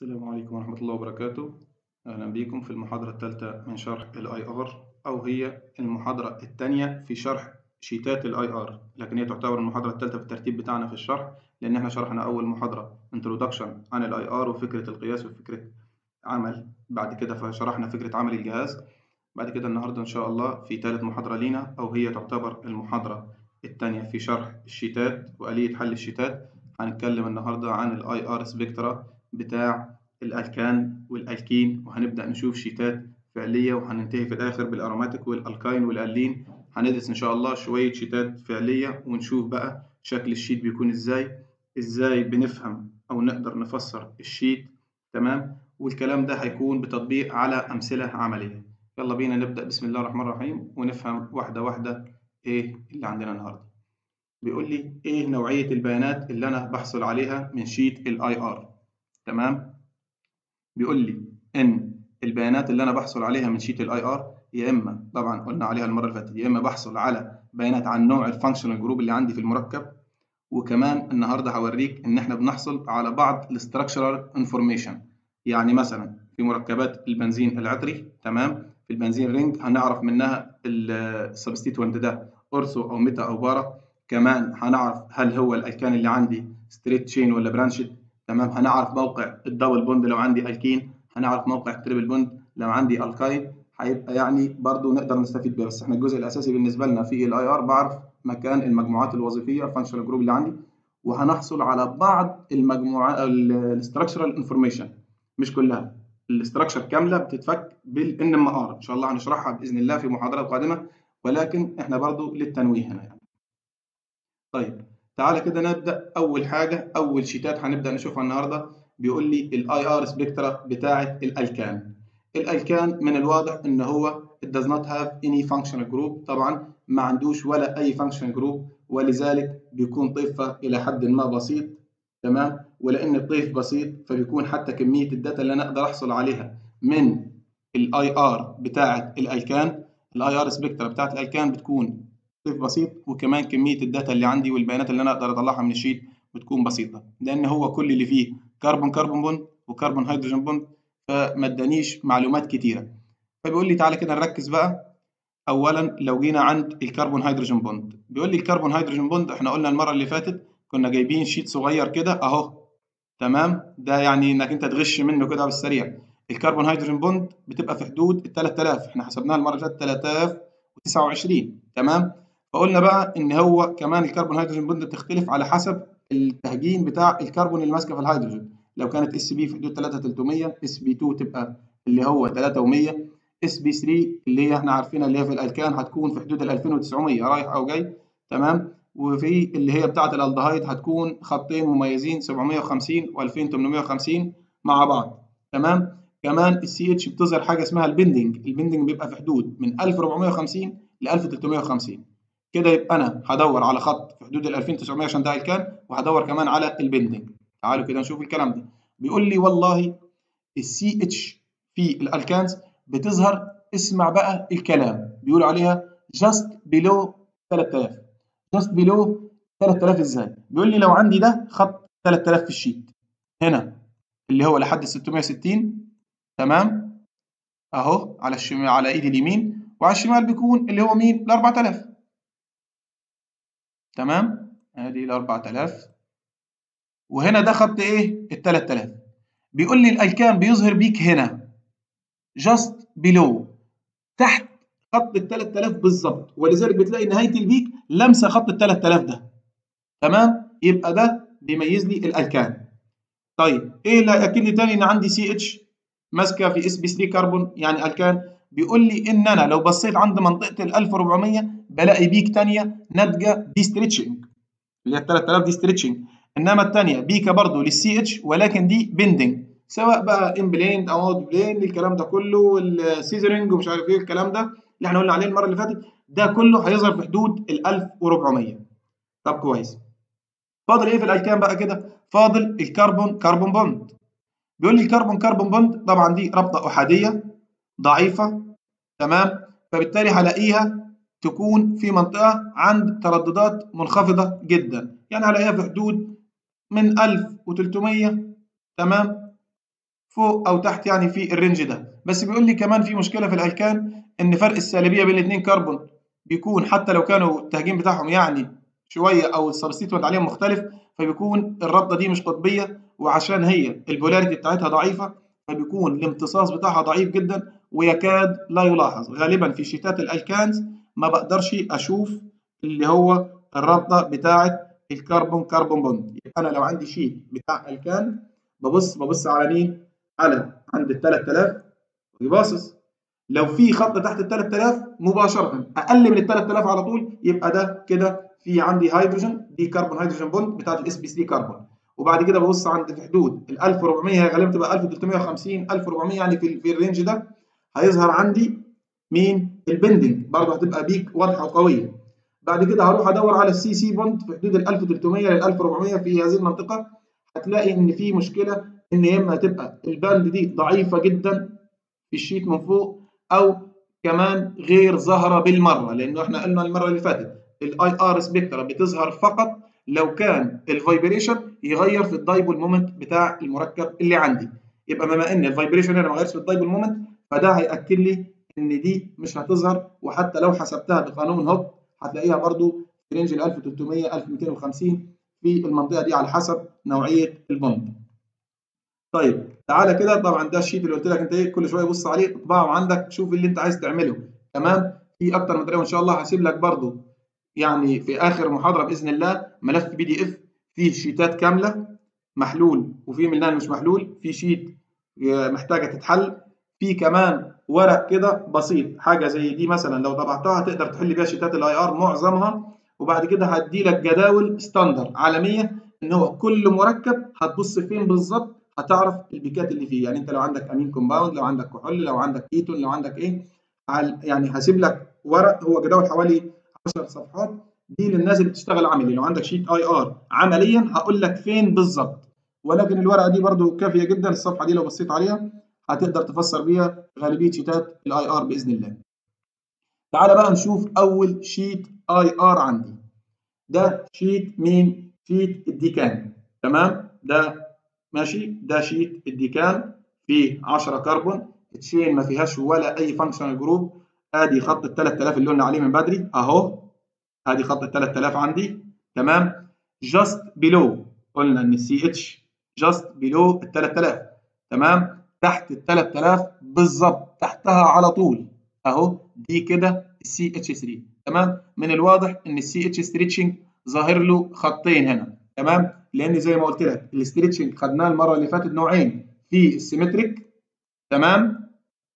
السلام عليكم ورحمة الله وبركاته أهلا بكم في المحاضرة الثالثة من شرح ال IR أو هي المحاضرة الثانية في شرح شيتات ال IR لكن هي تعتبر المحاضرة الثالثة في الترتيب بتاعنا في الشرح لأن احنا شرحنا أول محاضرة Introduction عن ال IR وفكرة القياس وفكرة عمل بعد كده فشرحنا فكرة عمل الجهاز بعد كده النهاردة إن شاء الله في ثالث محاضرة لينا أو هي تعتبر المحاضرة الثانية في شرح الشيتات وآلية حل الشيتات هنتكلم النهاردة عن ال IR سبيكترا بتاع الالكان والالكين وهنبدا نشوف شيتات فعليه وهننتهي في الاخر بالاروماتيك والالكاين والالين هندرس ان شاء الله شويه شيتات فعليه ونشوف بقى شكل الشيت بيكون ازاي ازاي بنفهم او نقدر نفسر الشيت تمام والكلام ده هيكون بتطبيق على امثله عمليه يلا بينا نبدا بسم الله الرحمن الرحيم ونفهم واحده واحده ايه اللي عندنا النهارده بيقول لي ايه نوعيه البيانات اللي انا بحصل عليها من شيت الاي ار تمام بيقول لي ان البيانات اللي انا بحصل عليها من شيت الاي ار يا اما طبعا قلنا عليها المره اللي فاتت يا اما بحصل على بيانات عن نوع الفانكشنال جروب اللي عندي في المركب وكمان النهارده هوريك ان احنا بنحصل على بعض الاستراكشرال انفورميشن يعني مثلا في مركبات البنزين العطري تمام في البنزين رينج هنعرف منها السبستيتوينت ده اورثو او ميتا او بارا كمان هنعرف هل هو الالكان اللي عندي ستريت تشين ولا برانشد تمام هنعرف موقع الدبل بوند لو عندي الكين هنعرف موقع التريبل بوند لو عندي الكاين هيبقى يعني برضو نقدر نستفيد بيه بس احنا الجزء الاساسي بالنسبه لنا في الاي ار بعرف مكان المجموعات الوظيفيه الفانكشنال جروب اللي عندي وهنحصل على بعض المجموعات الاستراكشرال انفورميشن مش كلها الاستراكشر كامله بتتفك بالان ام ار ان شاء الله هنشرحها باذن الله في محاضرات قادمه ولكن احنا برضو للتنويه هنا يعني. طيب تعالى كده نبدا اول حاجه اول شيتات هنبدا نشوفها النهارده بيقول لي الاي ار سبيكترا بتاعه الالكان الالكان من الواضح ان هو it does not have any functional group طبعا ما عندوش ولا اي functional group ولذلك بيكون طيفه الى حد ما بسيط تمام ولان الطيف بسيط فبيكون حتى كميه الداتا اللي انا اقدر احصل عليها من الاي ار بتاعه الالكان الاي ار سبيكترا بتاعه الالكان بتكون طيف بسيط وكمان كميه الداتا اللي عندي والبيانات اللي انا اقدر اطلعها من الشيت بتكون بسيطه لان هو كل اللي فيه كربون كربون بوند وكربون هيدروجين بوند فما ادانيش معلومات كتيره فبيقول لي تعالى كده نركز بقى اولا لو جينا عند الكربون هيدروجين بوند بيقول لي الكربون هيدروجين بوند احنا قلنا المره اللي فاتت كنا جايبين شيت صغير كده اهو تمام ده يعني انك انت تغش منه كده بالسريع الكربون هيدروجين بوند بتبقى في حدود ال 3000 احنا حسبناها المره اللي فاتت 3029 تمام فقلنا بقى ان هو كمان الكربون هيدروجين بوند بتختلف على حسب التهجين بتاع الكربون اللي ماسكه في الهيدروجين لو كانت اس بي في حدود 3300 اس بي 2 تبقى اللي هو 3100 اس بي 3 اللي هي احنا عارفينها اللي هي في الالكان هتكون في حدود ال 2900 رايح او جاي تمام وفي اللي هي بتاعه الالدهايد هتكون خطين مميزين 750 و2850 مع بعض تمام كمان السي اتش بتظهر حاجه اسمها البندنج البندنج بيبقى في حدود من 1450 ل 1350 كده يبقى انا هدور على خط في حدود ال 2900 عشان ده الكان وهدور كمان على البندنج تعالوا كده نشوف الكلام ده بيقول لي والله السي اتش في الالكانز بتظهر اسمع بقى الكلام بيقولوا عليها جاست بيلو 3000 جاست بيلو 3000 ازاي بيقول لي لو عندي ده خط 3000 في الشيت هنا اللي هو لحد 660 تمام اهو على الشمال على ايدي اليمين وعلى الشمال بيكون اللي هو مين ال 4000 تمام ادي ال 4000 وهنا ده خط ايه ال 3000 بيقول لي الالكان بيظهر بيك هنا جاست بيلو تحت خط ال 3000 بالظبط ولذلك بتلاقي نهايه البيك لمسه خط ال 3000 ده تمام يبقى ده بيميز لي الالكان طيب ايه اللي هياكد لي تاني ان عندي سي اتش ماسكه في اس بي 3 كربون يعني الكان بيقول لي ان انا لو بصيت عند منطقه ال 1400 بلاقي بيك ثانيه ناتجه دي ستريتشنج اللي هي 3000 دي ستريتشنج انما الثانيه بيكه برضه للسي اتش ولكن دي بندنج سواء بقى ان بلين او اوت بلين الكلام ده كله والسيزرنج ومش عارف ايه الكلام ده اللي احنا قلنا عليه المره اللي فاتت ده كله هيظهر في حدود ال 1400 طب كويس فاضل ايه في الالكان بقى كده فاضل الكربون كربون بوند بيقول لي الكربون كربون بوند طبعا دي رابطه احاديه ضعيفه تمام فبالتالي هلاقيها تكون في منطقة عند ترددات منخفضة جدا يعني هلاقيها في حدود من 1300 تمام فوق او تحت يعني في الرينج ده بس بيقول لي كمان في مشكله في الالكان ان فرق السالبيه بين الاثنين كربون بيكون حتى لو كانوا التهجين بتاعهم يعني شويه او السبستيتوينت عليهم مختلف فبيكون الرده دي مش قطبيه وعشان هي البولاريتي بتاعتها ضعيفه فبيكون الامتصاص بتاعها ضعيف جدا ويكاد لا يلاحظ غالبا في شيتات الالكانز ما بقدرش اشوف اللي هو الرابطه بتاعه الكربون كربون بوند يبقى انا لو عندي شيت بتاع الكان ببص ببص على مين على عند ال 3000 وباصص لو في خط تحت ال 3000 مباشره اقل من ال 3000 على طول يبقى ده كده في عندي هيدروجين دي كربون هيدروجين بوند بتاعت الاس بي سي كربون وبعد كده ببص عند في حدود ال 1400 هي غالبا تبقى 1350 1400 يعني في, في الرينج ده هيظهر عندي مين البندنج برضه هتبقى بيك واضحه وقويه بعد كده هروح ادور على السي سي بوند في حدود ال 1300 لل 1400 في هذه المنطقه هتلاقي ان في مشكله ان يا اما تبقى الباند دي ضعيفه جدا في الشيت من فوق او كمان غير ظاهره بالمره لانه احنا قلنا المره اللي فاتت الاي ار سبيكترا بتظهر فقط لو كان الفايبريشن يغير في الدايبول مومنت بتاع المركب اللي عندي يبقى بما ان الفايبريشن هنا ما غيرش في الدايبول مومنت فده هياكد لي ان دي مش هتظهر وحتى لو حسبتها بقانون هوب هتلاقيها برضو في رينج ال 1300 1250 في المنطقه دي على حسب نوعيه البوند. طيب تعالى كده طبعا ده الشيت اللي قلت لك انت ايه كل شويه بص عليه اطبعه عندك شوف اللي انت عايز تعمله تمام في اكتر من طريقه وان شاء الله هسيب لك برضو يعني في اخر محاضره باذن الله ملف بي دي اف فيه شيتات كامله محلول وفي منها مش محلول في شيت محتاجه تتحل في كمان ورق كده بسيط حاجه زي دي مثلا لو طبعتها تقدر تحل بيها شيتات الاي ار معظمها وبعد كده هدي لك جداول ستاندر عالميه ان هو كل مركب هتبص فين بالظبط هتعرف البيكات اللي فيه يعني انت لو عندك امين كومباوند لو عندك كحول لو عندك كيتون لو عندك ايه يعني هسيب لك ورق هو جداول حوالي 10 صفحات دي للناس اللي بتشتغل عملي لو عندك شيت اي ار عمليا هقول لك فين بالظبط ولكن الورقه دي برده كافيه جدا الصفحه دي لو بصيت عليها هتقدر تفسر بيها غالبيه شيتات الاي ار باذن الله. تعالى بقى نشوف اول شيت اي ار عندي. ده شيت مين؟ شيت الديكان تمام؟ ده ماشي؟ ده شيت الديكان فيه 10 كربون تشين ما فيهاش ولا اي فانكشنال جروب ادي خط ال 3000 اللي قلنا عليه من بدري اهو ادي خط ال 3000 عندي تمام؟ جاست بيلو قلنا ان السي اتش جاست بيلو ال 3000 تمام؟ تحت ال 3000 بالظبط تحتها على طول اهو دي كده السي اتش 3 تمام من الواضح ان السي اتش ستريتشنج ظاهر له خطين هنا تمام لان زي ما قلت لك الاستريتشنج خدناه المره اللي فاتت نوعين في السيمتريك تمام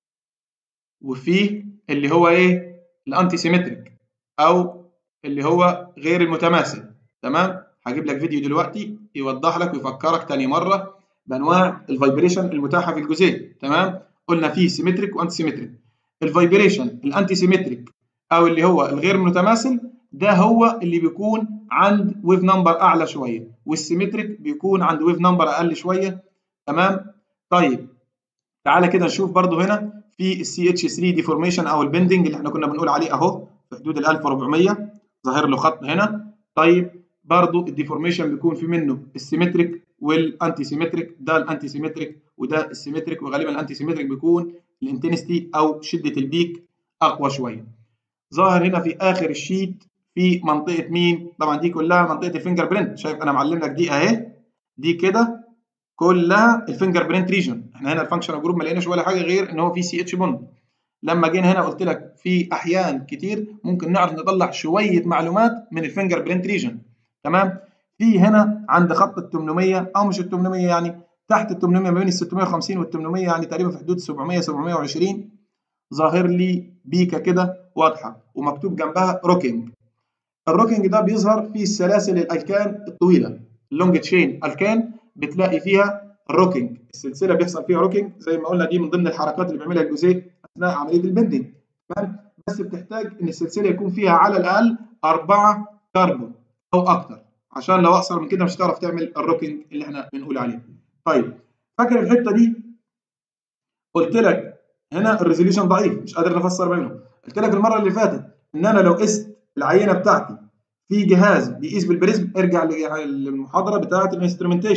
وفي اللي هو ايه الانتي سيمتريك او اللي هو غير المتماثل تمام هجيب لك فيديو دلوقتي يوضح لك ويفكرك تاني مره بانواع الفايبريشن المتاحه في الجزيء تمام قلنا فيه سيمتريك وانتي سيمتريك الفايبريشن الانتي سيمتريك او اللي هو الغير متماثل ده هو اللي بيكون عند ويف نمبر اعلى شويه والسيمتريك بيكون عند ويف نمبر اقل شويه تمام طيب تعالى كده نشوف برضو هنا في السي اتش 3 ديفورميشن او البندنج اللي احنا كنا بنقول عليه اهو في حدود ال 1400 ظاهر له خط هنا طيب برضو الديفورميشن بيكون في منه السيمتريك والانتي سيمتريك ده الانتي سيمتريك وده السيمتريك وغالبا الانتي سيمتريك بيكون الانتنستي او شده البيك اقوى شويه ظاهر هنا في اخر الشيت في منطقه مين طبعا دي كلها منطقه الفينجر برنت شايف انا معلم لك دي اهي دي كده كلها الفينجر برنت ريجن احنا هنا الفانكشنال جروب ما لقيناش ولا حاجه غير ان هو في سي اتش بوند لما جينا هنا قلت لك في احيان كتير ممكن نعرف نطلع شويه معلومات من الفينجر برنت ريجن تمام في هنا عند خط ال 800 او مش ال 800 يعني تحت ال 800 ما بين ال 650 وال 800 يعني تقريبا في حدود 700 720 ظاهر لي بيكه كده واضحه ومكتوب جنبها روكينج الروكينج ده بيظهر في السلاسل الالكان الطويله اللونج تشين الكان بتلاقي فيها الروكينج السلسله بيحصل فيها روكينج زي ما قلنا دي من ضمن الحركات اللي بيعملها الجزيء اثناء عمليه البندنج تمام بس بتحتاج ان السلسله يكون فيها على الاقل أربعة كربون او اكتر عشان لو اقصر من كده مش هتعرف تعمل الروكينج اللي احنا بنقول عليه طيب فاكر الحته دي قلت لك هنا الريزوليوشن ضعيف مش قادر نفسر بينهم قلت لك المره اللي فاتت ان انا لو قست العينه بتاعتي في جهاز بيقيس بالبريزم ارجع للمحاضره بتاعه الانسترومنتيشن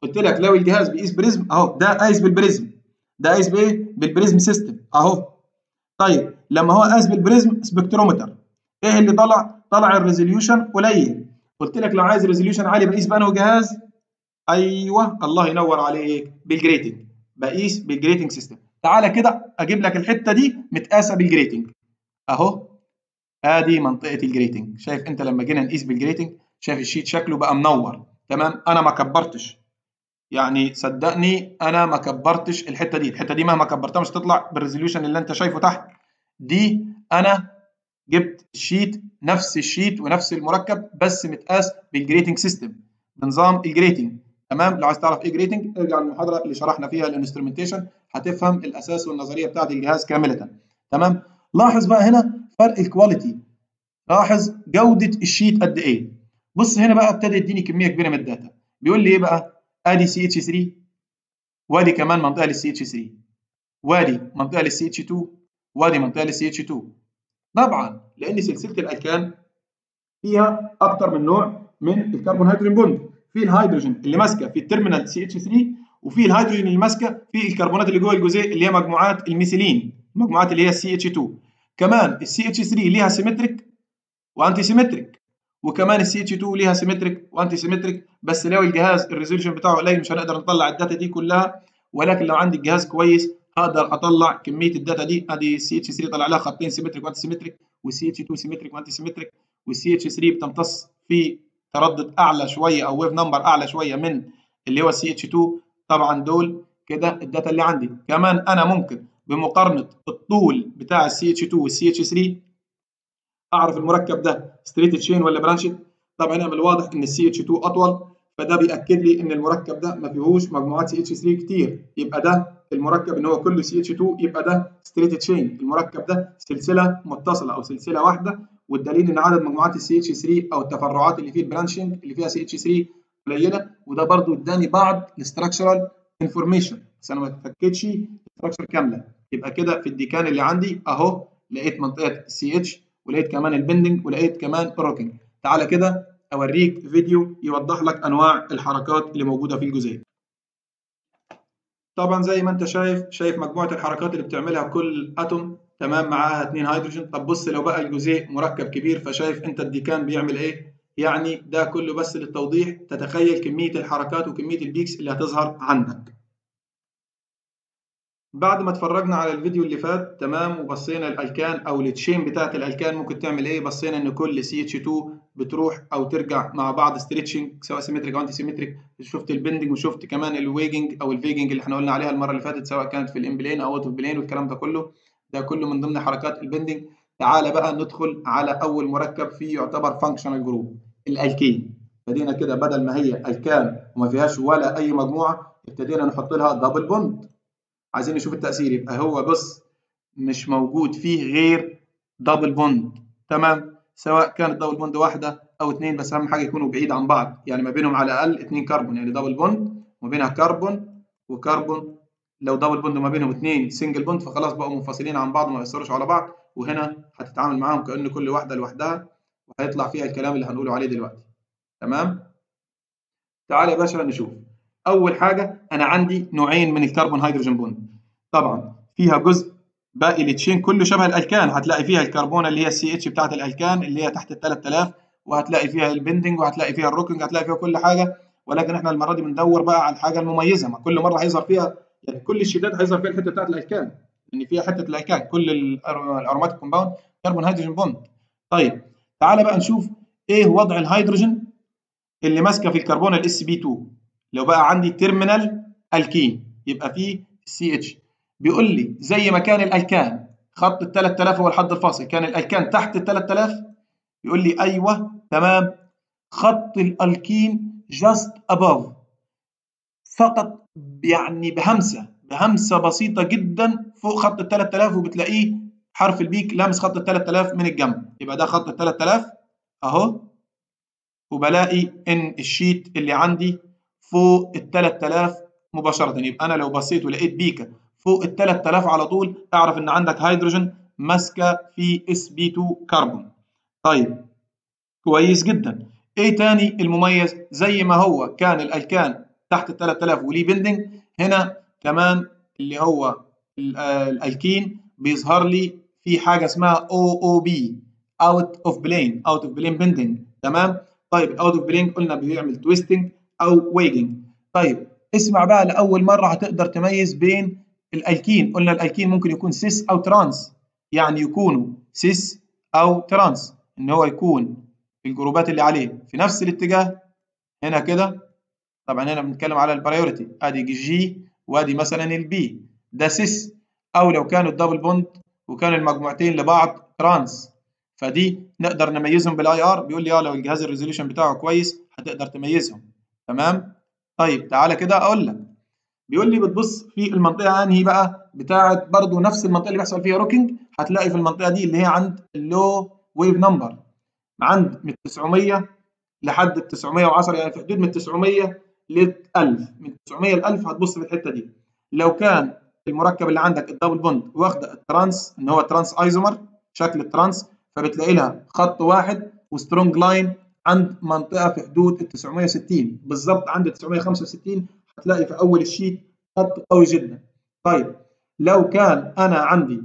قلت لك لو الجهاز بيقيس بريزم اهو ده قايس بالبريزم ده قايس بايه بالبريزم سيستم اهو طيب لما هو قايس بالبريزم سبكترومتر ايه اللي طلع طلع الريزوليوشن قليل قلت لك لو عايز ريزوليوشن عالي بقيس بانه جهاز ايوه الله ينور عليك بالجريتنج بقيس بالجريتنج سيستم تعالى كده اجيب لك الحته دي متقاسه بالجريتنج اهو ادي منطقه الجريتنج شايف انت لما جينا نقيس بالجريتنج شايف الشيت شكله بقى منور تمام انا ما كبرتش يعني صدقني انا ما كبرتش الحته دي الحته دي مهما كبرتها مش تطلع بالريزوليوشن اللي انت شايفه تحت دي انا جبت الشيت نفس الشيت ونفس المركب بس متقاس بالجريتنج سيستم بنظام الجريتنج تمام لو عايز تعرف ايه جريتنج ارجع للمحاضره اللي شرحنا فيها الانسترومنتيشن هتفهم الاساس والنظريه بتاعه الجهاز كامله تمام لاحظ بقى هنا فرق الكواليتي لاحظ جوده الشيت قد ايه بص هنا بقى ابتدى يديني كميه كبيره من الداتا بيقول لي ايه بقى ادي سي اتش 3 وادي كمان منطقه للسي اتش 3 وادي منطقه للسي اتش 2 وادي منطقه للسي اتش 2 طبعا لان سلسله الالكان فيها اكتر من نوع من الكربون هيدروجين بوند في الهيدروجين اللي ماسكه في التيرمينال سي اتش 3 وفي الهيدروجين اللي ماسكه في الكربونات اللي جوه الجزيء اللي هي مجموعات الميثيلين المجموعات اللي هي السي اتش 2 كمان السي اتش 3 ليها سيمتريك وانتي سيمتريك وكمان السي اتش 2 ليها سيمتريك وانتي سيمتريك بس لو الجهاز الريزوليوشن بتاعه قليل مش هنقدر نطلع الداتا دي كلها ولكن لو عندي الجهاز كويس هقدر اطلع كميه الداتا دي ادي السي اتش 3 طلع لها خطين سيمتريك وانتي سيمتريك والسي اتش 2 سيمتريك وانتي سيمتريك والسي اتش 3 بتمتص في تردد اعلى شويه او ويف نمبر اعلى شويه من اللي هو السي اتش 2 طبعا دول كده الداتا اللي عندي كمان انا ممكن بمقارنه الطول بتاع السي اتش 2 والسي اتش 3 اعرف المركب ده ستريت تشين ولا برانشد طبعا هنا من الواضح ان السي اتش 2 اطول فده بياكد لي ان المركب ده ما فيهوش مجموعات سي اتش 3 كتير يبقى ده المركب ان هو كله سي اتش 2 يبقى ده ستريت تشين المركب ده سلسله متصله او سلسله واحده والدليل ان عدد مجموعات السي اتش 3 او التفرعات اللي فيه البرانشنج اللي فيها سي اتش 3 قليله وده برضو اداني بعض الاستراكشرال انفورميشن بس انا ما اتاكدش الاستراكشر كامله يبقى كده في الديكان اللي عندي اهو لقيت منطقه السي اتش ولقيت كمان البندنج ولقيت كمان الروكينج تعالى كده اوريك فيديو يوضح لك انواع الحركات اللي موجوده في الجزيء طبعا زي ما انت شايف شايف مجموعه الحركات اللي بتعملها كل اتوم تمام معاها اثنين هيدروجين طب بص لو بقى الجزيء مركب كبير فشايف انت الديكان بيعمل ايه يعني ده كله بس للتوضيح تتخيل كميه الحركات وكميه البيكس اللي هتظهر عندك بعد ما اتفرجنا على الفيديو اللي فات تمام وبصينا الالكان او التشين بتاعت الالكان ممكن تعمل ايه بصينا ان كل سي اتش 2 بتروح او ترجع مع بعض ستريتشنج سواء سيمتريك او انتي سيمتريك شفت البندنج وشفت كمان الويجنج او الفيجنج اللي احنا قلنا عليها المره اللي فاتت سواء كانت في الامبلين او اوت اوف بلين والكلام ده كله ده كله من ضمن حركات البندنج تعالى بقى ندخل على اول مركب فيه يعتبر فانكشنال جروب الالكين ابتدينا كده بدل ما هي الكان وما فيهاش ولا اي مجموعه ابتدينا نحط لها دبل بوند عايزين نشوف التأثير يبقى هو بص مش موجود فيه غير دبل بوند تمام سواء كانت دبل بوند واحدة أو اتنين بس أهم حاجة يكونوا بعيد عن بعض يعني ما بينهم على الأقل اتنين كربون يعني دبل بوند وما بينها كربون وكربون لو دبل بوند وما بينهم اتنين سنجل بوند فخلاص بقوا منفصلين عن بعض وما يأثروش على بعض وهنا هتتعامل معاهم كأن كل واحدة لوحدها وهيطلع فيها الكلام اللي هنقوله عليه دلوقتي تمام تعال يا باشا نشوف اول حاجه انا عندي نوعين من الكربون هيدروجين بوند طبعا فيها جزء باقي التشين كله شبه الالكان هتلاقي فيها الكربونه اللي هي السي اتش بتاعت الالكان اللي هي تحت ال 3000 وهتلاقي فيها البندنج وهتلاقي فيها الروكينج هتلاقي فيها كل حاجه ولكن احنا المره دي بندور بقى على الحاجه المميزه ما كل مره هيظهر فيها يعني كل الشيتات هيظهر فيها الحته بتاعت الالكان لان فيها حته الالكان كل الاروماتيك كومباوند كربون هيدروجين بوند طيب تعالى بقى نشوف ايه وضع الهيدروجين اللي ماسكه في الكربون الاس بي 2 لو بقى عندي تيرمينال الكين يبقى فيه سي اتش بيقول لي زي ما كان الالكان خط ال 3000 هو الحد الفاصل كان الالكان تحت ال 3000 يقول لي ايوه تمام خط الالكين جاست اباف فقط يعني بهمسه بهمسه بسيطه جدا فوق خط ال 3000 وبتلاقيه حرف البيك لامس خط ال 3000 من الجنب يبقى ده خط ال 3000 اهو وبلاقي ان الشيت اللي عندي فوق ال 3000 مباشره يبقى انا لو بصيت ولقيت بيكا فوق ال 3000 على طول اعرف ان عندك هيدروجين ماسكه في اس بي 2 كربون طيب كويس جدا ايه تاني المميز زي ما هو كان الالكان تحت ال 3000 وليه بندنج هنا كمان اللي هو الالكين بيظهر لي في حاجه اسمها او او بي اوت اوف بلين اوت اوف بلين بندنج تمام طيب اوت اوف بلين قلنا بيعمل تويستنج او ويجنج طيب اسمع بقى لاول مره هتقدر تميز بين الالكين قلنا الالكين ممكن يكون سيس او ترانس يعني يكونوا سيس او ترانس ان هو يكون الجروبات اللي عليه في نفس الاتجاه هنا كده طبعا هنا بنتكلم على البرايورتي ادي جي وادي مثلا البي ده سيس او لو كانوا الدبل بوند وكانوا المجموعتين لبعض ترانس فدي نقدر نميزهم بالاي ار بيقول لي اه لو الجهاز الريزوليوشن بتاعه كويس هتقدر تميزهم تمام طيب تعالى كده اقول لك بيقول لي بتبص في المنطقه انهي بقى بتاعه برضو نفس المنطقه اللي بيحصل فيها روكينج هتلاقي في المنطقه دي اللي هي عند اللو ويف نمبر عند من 900 لحد ال 910 يعني في حدود من 900 ل 1000 من 900 ل 1000 هتبص في الحته دي لو كان المركب اللي عندك الدبل بوند واخده الترانس ان هو ترانس ايزومر شكل الترانس فبتلاقي لها خط واحد وسترونج لاين عند منطقه في حدود ال 960 بالظبط عند ال 965 هتلاقي في اول الشيت خط قوي جدا طيب لو كان انا عندي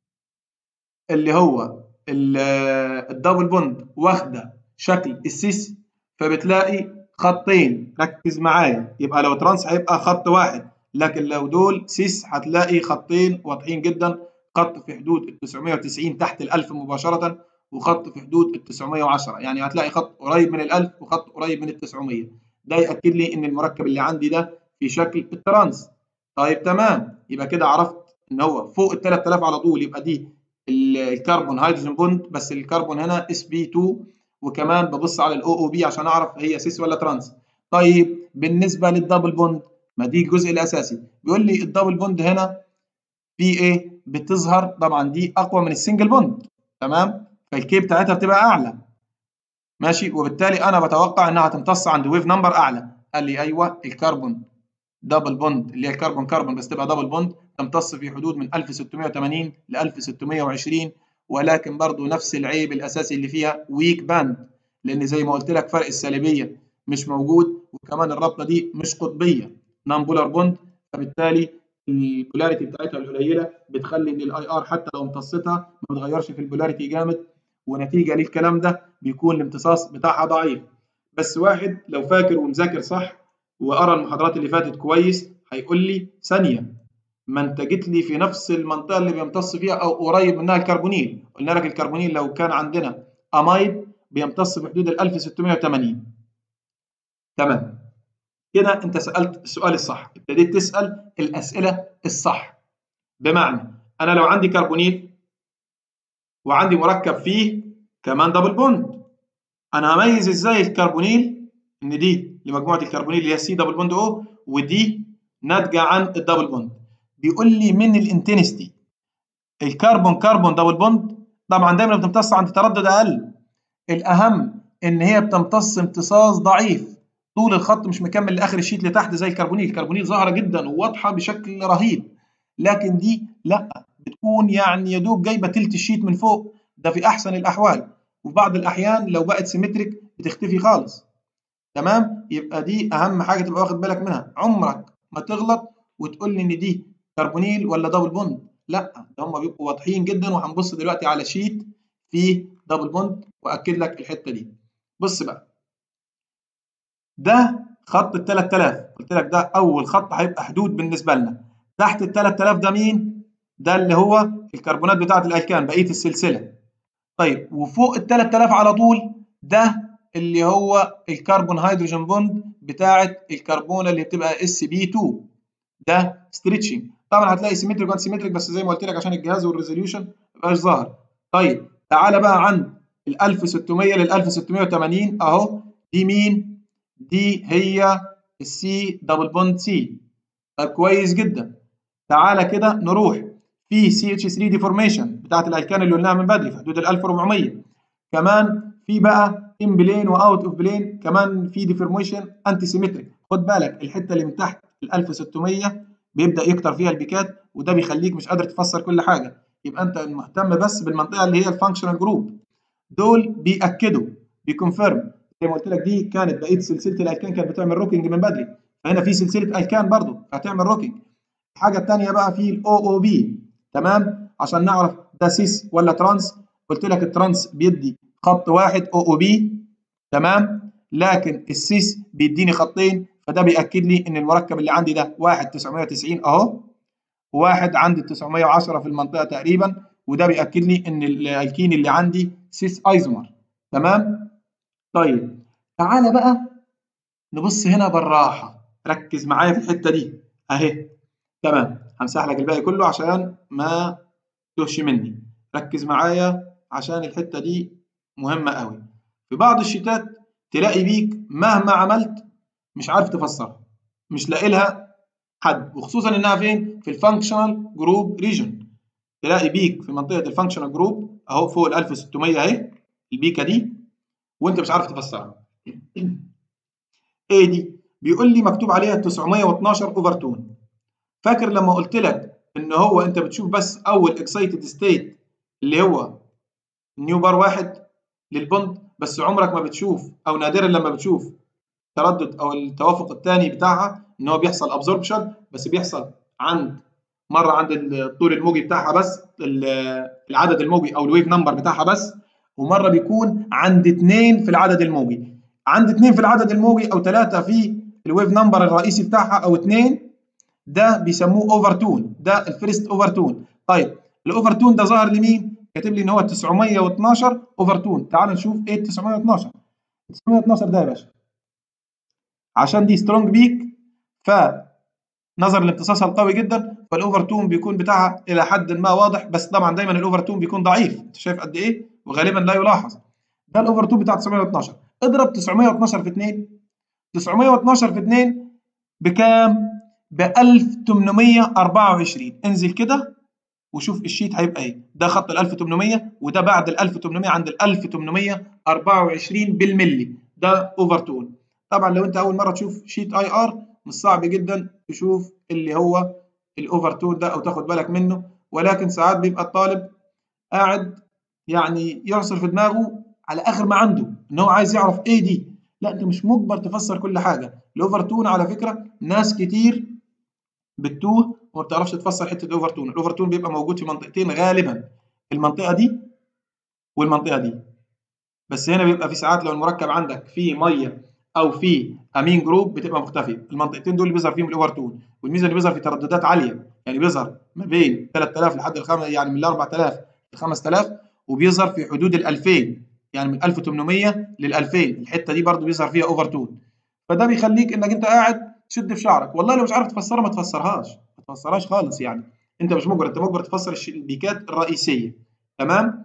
اللي هو الدبل بوند واخده شكل السيس فبتلاقي خطين ركز معايا يبقى لو ترانس هيبقى خط واحد لكن لو دول سيس هتلاقي خطين واضحين جدا خط في حدود ال 990 تحت ال 1000 مباشره وخط في حدود ال 910 يعني هتلاقي خط قريب من ال 1000 وخط قريب من ال 900 ده ياكد لي ان المركب اللي عندي ده في شكل الترانس طيب تمام يبقى كده عرفت ان هو فوق ال 3000 على طول يبقى دي الكربون هيدروجين بوند بس الكربون هنا اس بي 2 وكمان ببص على الاو او بي عشان اعرف هي سيس ولا ترانس طيب بالنسبه للدبل بوند ما دي الجزء الاساسي بيقول لي الدبل بوند هنا في ايه بتظهر طبعا دي اقوى من السنجل بوند تمام فالكي بتاعتها بتبقى اعلى ماشي وبالتالي انا بتوقع انها هتمتص عند ويف نمبر اعلى قال لي ايوه الكربون دبل بوند اللي هي الكربون كربون بس تبقى دبل بوند تمتص في حدود من 1680 ل 1620 ولكن برضو نفس العيب الاساسي اللي فيها ويك باند لان زي ما قلت لك فرق السالبيه مش موجود وكمان الرابطه دي مش قطبيه نون بولار بوند فبالتالي البولاريتي بتاعتها القليله بتخلي ان الاي ار حتى لو امتصتها ما بتغيرش في البولاريتي جامد ونتيجه للكلام ده بيكون الامتصاص بتاعها ضعيف بس واحد لو فاكر ومذاكر صح وقرا المحاضرات اللي فاتت كويس هيقول لي ثانيه ما انت جيت لي في نفس المنطقه اللي بيمتص فيها او قريب منها الكربونيل قلنا لك الكربونيل لو كان عندنا امايد بيمتص في حدود ال 1680 تمام كده انت سالت السؤال الصح ابتديت تسال الاسئله الصح بمعنى انا لو عندي كربونيل وعندي مركب فيه كمان دبل بوند انا هميز ازاي الكربونيل ان دي لمجموعه الكربونيل اللي هي سي دبل بوند او ودي ناتجه عن الدبل بوند بيقول لي من الانتنستي الكربون كربون دبل بوند طبعا دايما بتمتص عند تردد اقل الاهم ان هي بتمتص امتصاص ضعيف طول الخط مش مكمل لاخر الشيت لتحت زي الكربونيل الكربونيل ظاهره جدا وواضحه بشكل رهيب لكن دي لا بتكون يعني يا دوب جايبه تلت الشيت من فوق ده في احسن الاحوال وفي بعض الاحيان لو بقت سيمتريك بتختفي خالص تمام يبقى دي اهم حاجه تبقى واخد بالك منها عمرك ما تغلط وتقول لي ان دي كربونيل ولا دبل بوند لا ده هم بيبقوا واضحين جدا وهنبص دلوقتي على شيت فيه دبل بوند واكد لك الحته دي بص بقى ده خط ال 3000 قلت لك ده اول خط هيبقى حدود بالنسبه لنا تحت ال 3000 ده مين ده اللي هو الكربونات بتاعه الالكان بقيه السلسله طيب وفوق ال 3000 على طول ده اللي هو الكربون هيدروجين بوند بتاعه الكربونه اللي بتبقى اس بي 2 ده ستريتشنج طبعا هتلاقي سيمتريك وان سيمتريك بس زي ما قلت لك عشان الجهاز والريزوليوشن ما يبقاش ظاهر طيب تعالى بقى عند ال 1600 لل 1680 اهو دي مين دي هي السي دبل بوند سي طيب كويس جدا تعالى كده نروح في سي اتش 3 ديفورميشن بتاعت الالكان اللي قلناها من بدري في حدود ال 1400 كمان في بقى ان بلين واوت اوف بلين كمان في ديفورميشن انتي سيمتريك خد بالك الحته اللي من تحت ال 1600 بيبدا يكتر فيها البيكات وده بيخليك مش قادر تفسر كل حاجه يبقى انت مهتم بس بالمنطقه اللي هي الفانكشنال جروب دول بياكدوا بيكونفيرم زي ما قلت لك دي كانت بقيه سلسله الالكان كانت بتعمل روكينج من بدري فهنا في سلسله الكان برضو هتعمل روكينج الحاجه الثانيه بقى في الاو او بي تمام عشان نعرف ده سيس ولا ترانس قلت لك الترانس بيدي خط واحد او او بي تمام لكن السيس بيديني خطين فده بياكد لي ان المركب اللي عندي ده واحد 990 اهو وواحد عندي 910 في المنطقه تقريبا وده بياكد لي ان الالكين اللي عندي سيس ايزومر تمام طيب تعالى بقى نبص هنا بالراحه ركز معايا في الحته دي اهي تمام همسح لك الباقي كله عشان ما تهش مني ركز معايا عشان الحته دي مهمه قوي في بعض الشتات تلاقي بيك مهما عملت مش عارف تفسرها مش لاقي لها حد وخصوصا انها فين في الفانكشنال جروب ريجن تلاقي بيك في منطقه الفانكشنال جروب اهو فوق ال 1600 اهي البيكه دي وانت مش عارف تفسرها ايه دي بيقول لي مكتوب عليها 912 اوفر تون فاكر لما قلت لك ان هو انت بتشوف بس اول اكسايتد ستيت اللي هو نيو بار واحد للبوند بس عمرك ما بتشوف او نادرا لما بتشوف التردد او التوافق الثاني بتاعها ان هو بيحصل ابزوربشن بس بيحصل عند مره عند الطول الموجي بتاعها بس العدد الموجي او الويف نمبر بتاعها بس ومره بيكون عند اثنين في العدد الموجي عند اثنين في العدد الموجي او ثلاثه في الويف نمبر الرئيسي بتاعها او اثنين ده بيسموه اوفر تون ده الفيرست اوفر تون طيب الاوفر تون ده ظهر لمين كاتب لي ان هو 912 اوفر تون تعال نشوف ايه 912 912 ده يا باشا عشان دي سترونج بيك ف نظر لامتصاصها القوي جدا فالاوفر تون بيكون بتاعها الى حد ما واضح بس طبعا دايما الاوفر تون بيكون ضعيف انت شايف قد ايه وغالبا لا يلاحظ ده الاوفر تون بتاع 912 اضرب 912 في 2 912 في 2 بكام ب 1824 انزل كده وشوف الشيت هيبقى ايه ده خط ال 1800 وده بعد ال 1800 عند ال 1824 بالملي ده اوفر تون طبعا لو انت اول مره تشوف شيت اي ار مش صعب جدا تشوف اللي هو الاوفر تون ده او تاخد بالك منه ولكن ساعات بيبقى الطالب قاعد يعني يعصر في دماغه على اخر ما عنده ان هو عايز يعرف ايه دي لا انت مش مجبر تفسر كل حاجه الاوفر تون على فكره ناس كتير بتتوه وما بتعرفش تفسر حته الاوفر تون الاوفر تون بيبقى موجود في منطقتين غالبا المنطقه دي والمنطقه دي بس هنا بيبقى في ساعات لو المركب عندك فيه ميه او في امين جروب بتبقى مختفيه المنطقتين دول اللي بيظهر فيهم الاوفر تون والميزه اللي بيظهر في ترددات عاليه يعني بيظهر ما بين 3000 لحد الخم... يعني من 4000 ل 5000 وبيظهر في حدود ال 2000 يعني من 1800 لل 2000 الحته دي برضو بيظهر فيها اوفر تون فده بيخليك انك انت قاعد تشد في شعرك والله لو مش عارف تفسرها ما تفسرهاش ما تفسرهاش خالص يعني انت مش مجبر انت مجبر تفسر البيكات الرئيسيه تمام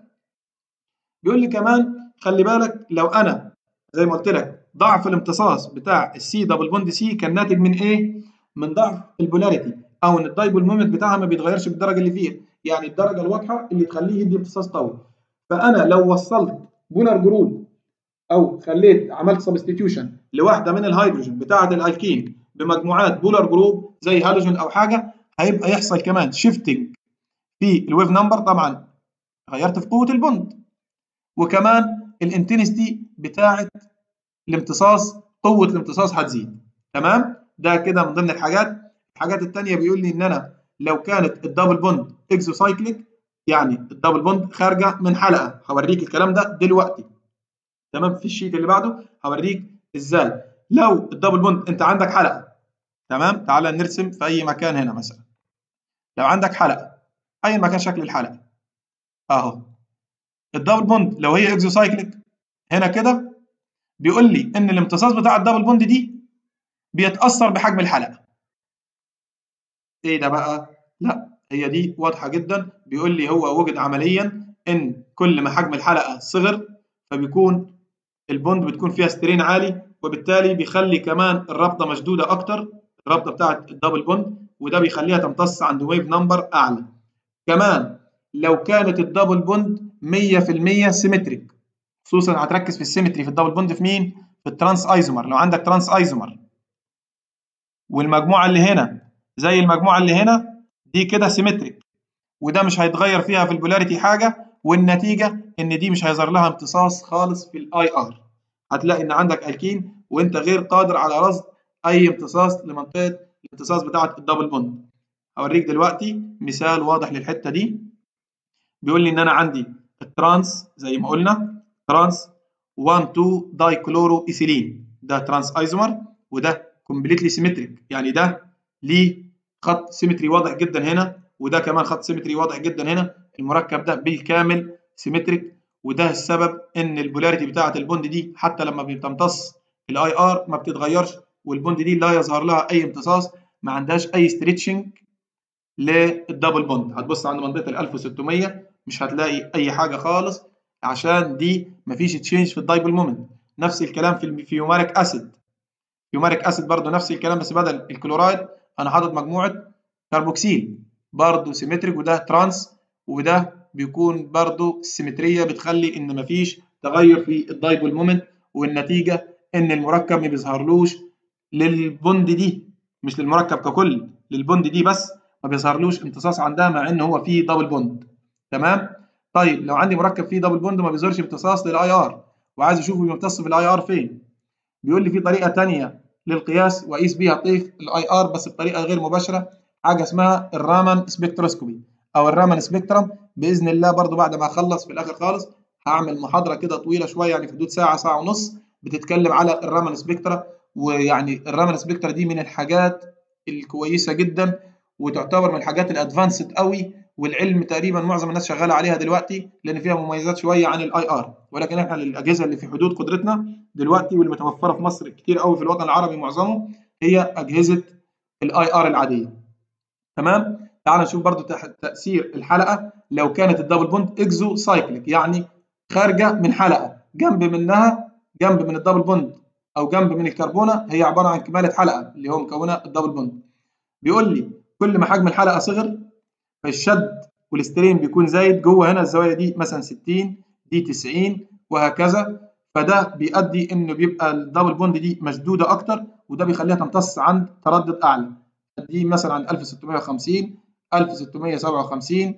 بيقول لي كمان خلي بالك لو انا زي ما قلت لك ضعف الامتصاص بتاع السي دبل بوند سي كان ناتج من ايه من ضعف البولاريتي او ان الدايبول مومنت بتاعها ما بيتغيرش بالدرجه اللي فيها يعني الدرجه الواضحه اللي تخليه يدي امتصاص قوي فانا لو وصلت بولار جروب او خليت عملت سبستيتيوشن لواحده من الهيدروجين بتاعه الالكين بمجموعات بولار جروب زي هالوجين او حاجه هيبقى يحصل كمان شيفتنج في الويف نمبر طبعا غيرت في قوه البوند وكمان الانتنستي بتاعه الامتصاص قوه الامتصاص هتزيد تمام ده كده من ضمن الحاجات الحاجات الثانيه بيقول لي ان انا لو كانت الدبل بوند اكزوسايكليك يعني الدبل بوند خارجه من حلقه هوريك الكلام ده دلوقتي تمام في الشيت اللي بعده هوريك ازاي لو الدبل بوند انت عندك حلقه تمام تعالى نرسم في اي مكان هنا مثلا لو عندك حلقه اي مكان شكل الحلقه اهو الدبل بوند لو هي اكزوسايكليك هنا كده بيقول لي ان الامتصاص بتاع الدبل بوند دي بيتاثر بحجم الحلقه ايه ده بقى لا هي دي واضحه جدا بيقول لي هو وجد عمليا ان كل ما حجم الحلقه صغر فبيكون البوند بتكون فيها سترين عالي وبالتالي بيخلي كمان الرابطه مشدوده اكتر الرابطه بتاعه الدبل بوند وده بيخليها تمتص عند ويف نمبر اعلى كمان لو كانت الدبل بوند 100% سيمتريك خصوصا هتركز في السيمتري في الدبل بوند في مين في الترانس ايزومر لو عندك ترانس ايزومر والمجموعه اللي هنا زي المجموعه اللي هنا دي كده سيمتريك وده مش هيتغير فيها في البولاريتي حاجه والنتيجه ان دي مش هيظهر لها امتصاص خالص في الاي ار هتلاقي ان عندك الكين وانت غير قادر على رصد اي امتصاص لمنطقه الامتصاص بتاعه الدبل بوند هوريك دلوقتي مثال واضح للحته دي بيقول لي ان انا عندي الترانس زي ما قلنا ترانس 1 2 دايكلورو ايثيلين ده ترانس ايزومر وده كومبليتلي سيمتريك يعني ده ليه خط سيمتري واضح جدا هنا وده كمان خط سيمتري واضح جدا هنا المركب ده بالكامل سيمتريك وده السبب ان البولاريتي بتاعه البوند دي حتى لما بتمتص الاي ار ما بتتغيرش والبوند دي لا يظهر لها اي امتصاص ما عندهاش اي ستريتشنج للدبل بوند هتبص عند منطقه ال 1600 مش هتلاقي اي حاجه خالص عشان دي مفيش تشينج في الدايبل مومنت نفس الكلام في الفيوماريك اسيد فيوماريك اسيد برضه نفس الكلام بس بدل الكلورايد انا حاطط مجموعه كربوكسيل برضه سيمتريك وده ترانس وده بيكون برضه السيمتريه بتخلي ان مفيش تغير في الدايبل مومنت والنتيجه ان المركب ما بيظهرلوش للبوند دي مش للمركب ككل للبوند دي بس ما بيظهرلوش امتصاص عندها مع ان هو فيه دبل بوند تمام طيب لو عندي مركب فيه دبل بوند ما بيظهرش امتصاص للاي ار وعايز اشوفه بيمتص في الاي ار فين بيقول لي في طريقه ثانيه للقياس واقيس بيها طيف الاي ار بس بطريقه غير مباشره حاجه اسمها الرامان سبكتروسكوبي او الرامان سبكترم باذن الله برضو بعد ما اخلص في الاخر خالص هعمل محاضره كده طويله شويه يعني في حدود ساعه ساعه ونص بتتكلم على الرامان سبكترا ويعني الرامان سبكترا دي من الحاجات الكويسه جدا وتعتبر من الحاجات الادفانسد قوي والعلم تقريبا معظم الناس شغاله عليها دلوقتي لان فيها مميزات شويه عن الاي ار ولكن احنا الاجهزه اللي في حدود قدرتنا دلوقتي والمتوفره في مصر كتير قوي في الوطن العربي معظمه هي اجهزه الاي ار العاديه تمام تعال نشوف برضو تاثير الحلقه لو كانت الدبل بوند اكزو سايكليك يعني خارجه من حلقه جنب منها جنب من الدبل بوند او جنب من الكربونه هي عباره عن كماله حلقه اللي هو مكونه الدبل بوند بيقول لي كل ما حجم الحلقه صغر فالشد والسترين بيكون زايد جوه هنا الزوايا دي مثلا 60 دي 90 وهكذا فده بيؤدي انه بيبقى الدبل بوند دي مشدوده اكتر وده بيخليها تمتص عند تردد اعلى دي مثلا عند 1650 1657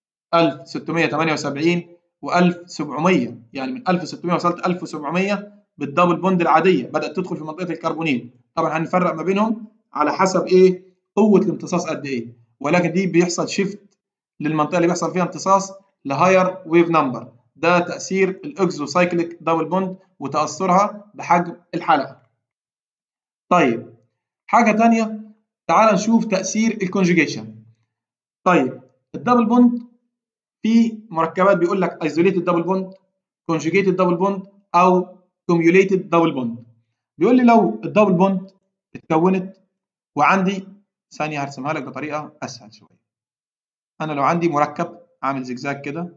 1678 و1700 يعني من 1600 وصلت 1700 بالدبل بوند العاديه بدات تدخل في منطقه الكربونيل طبعا هنفرق ما بينهم على حسب ايه قوه الامتصاص قد ايه ولكن دي بيحصل شيفت للمنطقه اللي بيحصل فيها امتصاص لهاير ويف نمبر ده تاثير الاكزو سايكليك دبل بوند وتاثرها بحجم الحلقه طيب حاجه ثانيه تعال نشوف تاثير الكونجيجيشن طيب الدبل بوند في مركبات بيقول لك ايزوليتد دبل بوند كونجيجيتد دبل بوند او كوميوليتد دبل بوند بيقول لي لو الدبل بوند اتكونت وعندي ثانيه هرسمها لك بطريقه اسهل شويه انا لو عندي مركب عامل زجزاج كده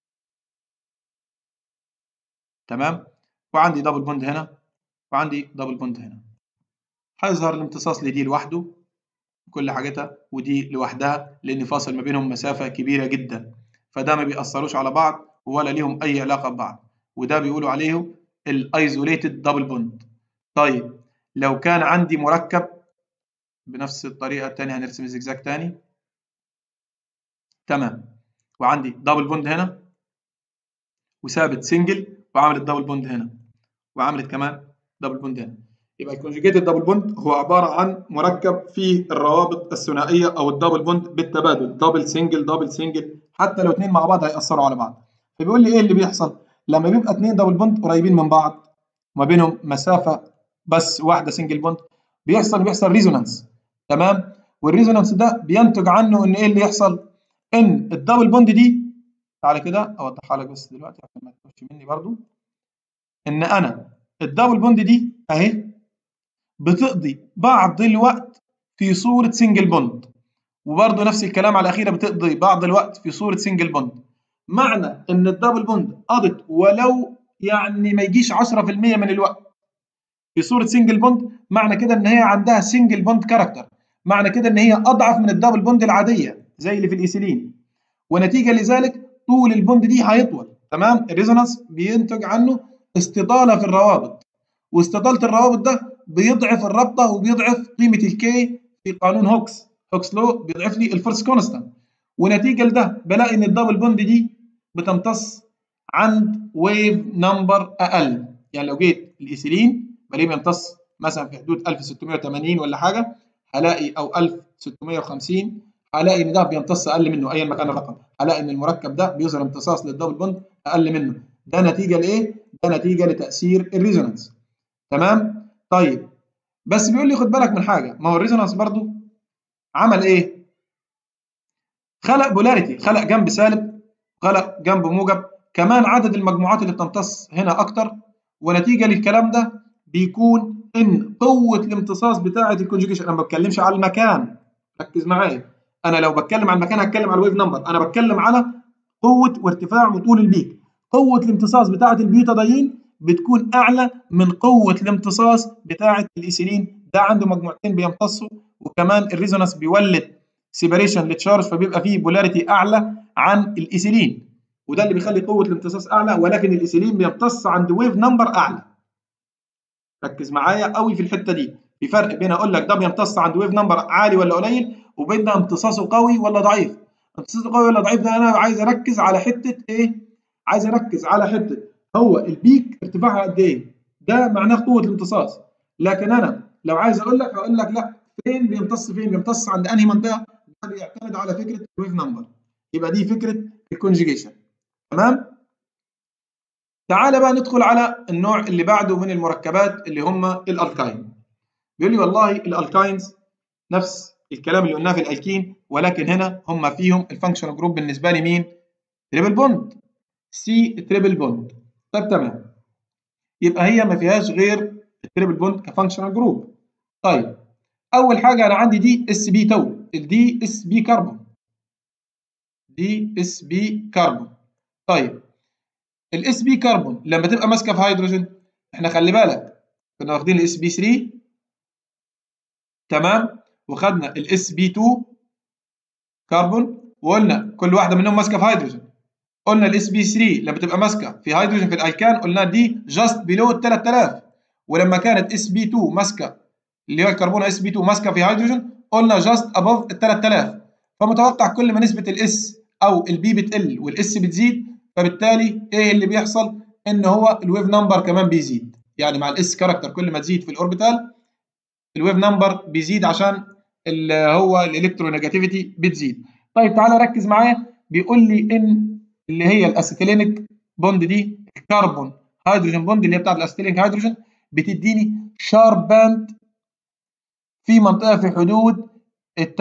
تمام وعندي دبل بوند هنا وعندي دبل بوند هنا هيظهر الامتصاص لدي لوحده كل حاجتها ودي لوحدها لان فاصل ما بينهم مسافه كبيره جدا فده ما بيأثروش على بعض ولا ليهم اي علاقه ببعض وده بيقولوا عليه الايزوليتد دبل بوند طيب لو كان عندي مركب بنفس الطريقه الثانيه هنرسم زجزاج تاني تمام وعندي دبل بوند هنا وثابت سنجل وعملت دبل بوند هنا وعملت كمان دبل بوند هنا يبقى الكونجيجيتد دبل بوند هو عباره عن مركب فيه الروابط الثنائيه او الدبل بوند بالتبادل دبل سنجل دبل سنجل حتى لو اثنين مع بعض هيأثروا على بعض فبيقول لي ايه اللي بيحصل لما بيبقى اثنين دبل بوند قريبين من بعض وما بينهم مسافه بس واحده سنجل بوند بيحصل بيحصل ريزونانس تمام والريزونانس ده بينتج عنه ان ايه اللي يحصل ان الدبل بوند دي تعالى كده اوضحها لك بس دلوقتي عشان ما تخش مني برضو ان انا الدبل بوند دي اهي بتقضي بعض الوقت في صورة سنجل بوند وبرضه نفس الكلام على الأخيرة بتقضي بعض الوقت في صورة سنجل بوند معنى إن الدبل بوند قضت ولو يعني ما يجيش 10% من الوقت في صورة سنجل بوند معنى كده إن هي عندها سنجل بوند كاركتر معنى كده إن هي أضعف من الدبل بوند العادية زي اللي في الإيثيلين ونتيجة لذلك طول البوند دي هيطول تمام الريزونانس بينتج عنه استطالة في الروابط واستطالة الروابط ده بيضعف الرابطه وبيضعف قيمه الكي في قانون هوكس هوكس لو بيضعف لي الفورس كونستانت ونتيجه لده بلاقي ان الدبل بوند دي بتمتص عند ويف نمبر اقل يعني لو جيت الايثيلين بلاقيه بيمتص مثلا في حدود 1680 ولا حاجه هلاقي او 1650 هلاقي ان ده بيمتص اقل منه ايا ما كان الرقم هلاقي ان المركب ده بيظهر امتصاص للدبل بوند اقل منه ده نتيجه لايه ده نتيجه لتاثير الريزونانس تمام طيب بس بيقول لي خد بالك من حاجه ما هو الريزونانس برضو عمل ايه خلق بولاريتي خلق جنب سالب خلق جنب موجب كمان عدد المجموعات اللي بتمتص هنا اكتر ونتيجه للكلام ده بيكون ان قوه الامتصاص بتاعه الكونجوجيشن انا ما بتكلمش على المكان ركز معايا انا لو بتكلم على المكان هتكلم على الويف نمبر انا بتكلم على قوه وارتفاع وطول البيك قوه الامتصاص بتاعه البيوتادايين بتكون اعلى من قوه الامتصاص بتاعه الايثيلين ده عنده مجموعتين بيمتصوا وكمان الريزونانس بيولد سيبريشن للتشارج فبيبقى فيه بولاريتي اعلى عن الايثيلين وده اللي بيخلي قوه الامتصاص اعلى ولكن الايثيلين بيمتص عند ويف نمبر اعلى ركز معايا قوي في الحته دي في فرق بين اقول لك ده بيمتص عند ويف نمبر عالي ولا قليل وبين ده امتصاصه قوي ولا ضعيف امتصاصه قوي ولا ضعيف ده انا عايز اركز على حته ايه عايز اركز على حته هو البيك ارتفاعها قد ايه ده معناه قوه الامتصاص لكن انا لو عايز اقول لك هقول لك لا فين بيمتص فين بيمتص عند انهي منطقه ده بيعتمد على فكره الويف نمبر يبقى دي فكره الكونجيجيشن تمام تعال بقى ندخل على النوع اللي بعده من المركبات اللي هم الالكاين بيقول لي والله الالكاينز نفس الكلام اللي قلناه في الالكين ولكن هنا هم فيهم الفانكشنال جروب بالنسبه لي مين تريبل بوند سي تريبل بوند طب تمام يبقى هي ما فيهاش غير التريبل بوند كفانكشنال جروب طيب اول حاجه انا عندي دي اس بي تو الدي اس بي كربون دي اس بي كربون طيب الاس بي كربون لما تبقى ماسكه في هيدروجين احنا خلي بالك كنا واخدين الاس بي 3 تمام وخدنا الاس بي 2 كربون وقلنا كل واحده منهم ماسكه في هيدروجين قلنا الاس بي 3 لما تبقى ماسكه في هيدروجين في الالكان قلنا دي جاست بيلو ال 3000 ولما كانت اس بي 2 ماسكه اللي هو الكربون اس بي 2 ماسكه في هيدروجين قلنا جاست ابوف ال 3000 فمتوقع كل ما نسبه الاس او البي بتقل والاس بتزيد فبالتالي ايه اللي بيحصل ان هو الويف نمبر كمان بيزيد يعني مع الاس كاركتر كل ما تزيد في الاوربيتال الويف نمبر بيزيد عشان اللي هو الالكترونيجاتيفيتي بتزيد طيب تعالى ركز معايا بيقول لي ان اللي هي الاسيتيلينيك بوند دي الكربون هيدروجين بوند اللي هي بتاعت الاسيتيلينيك هيدروجين بتديني شارب باند في منطقه في حدود ال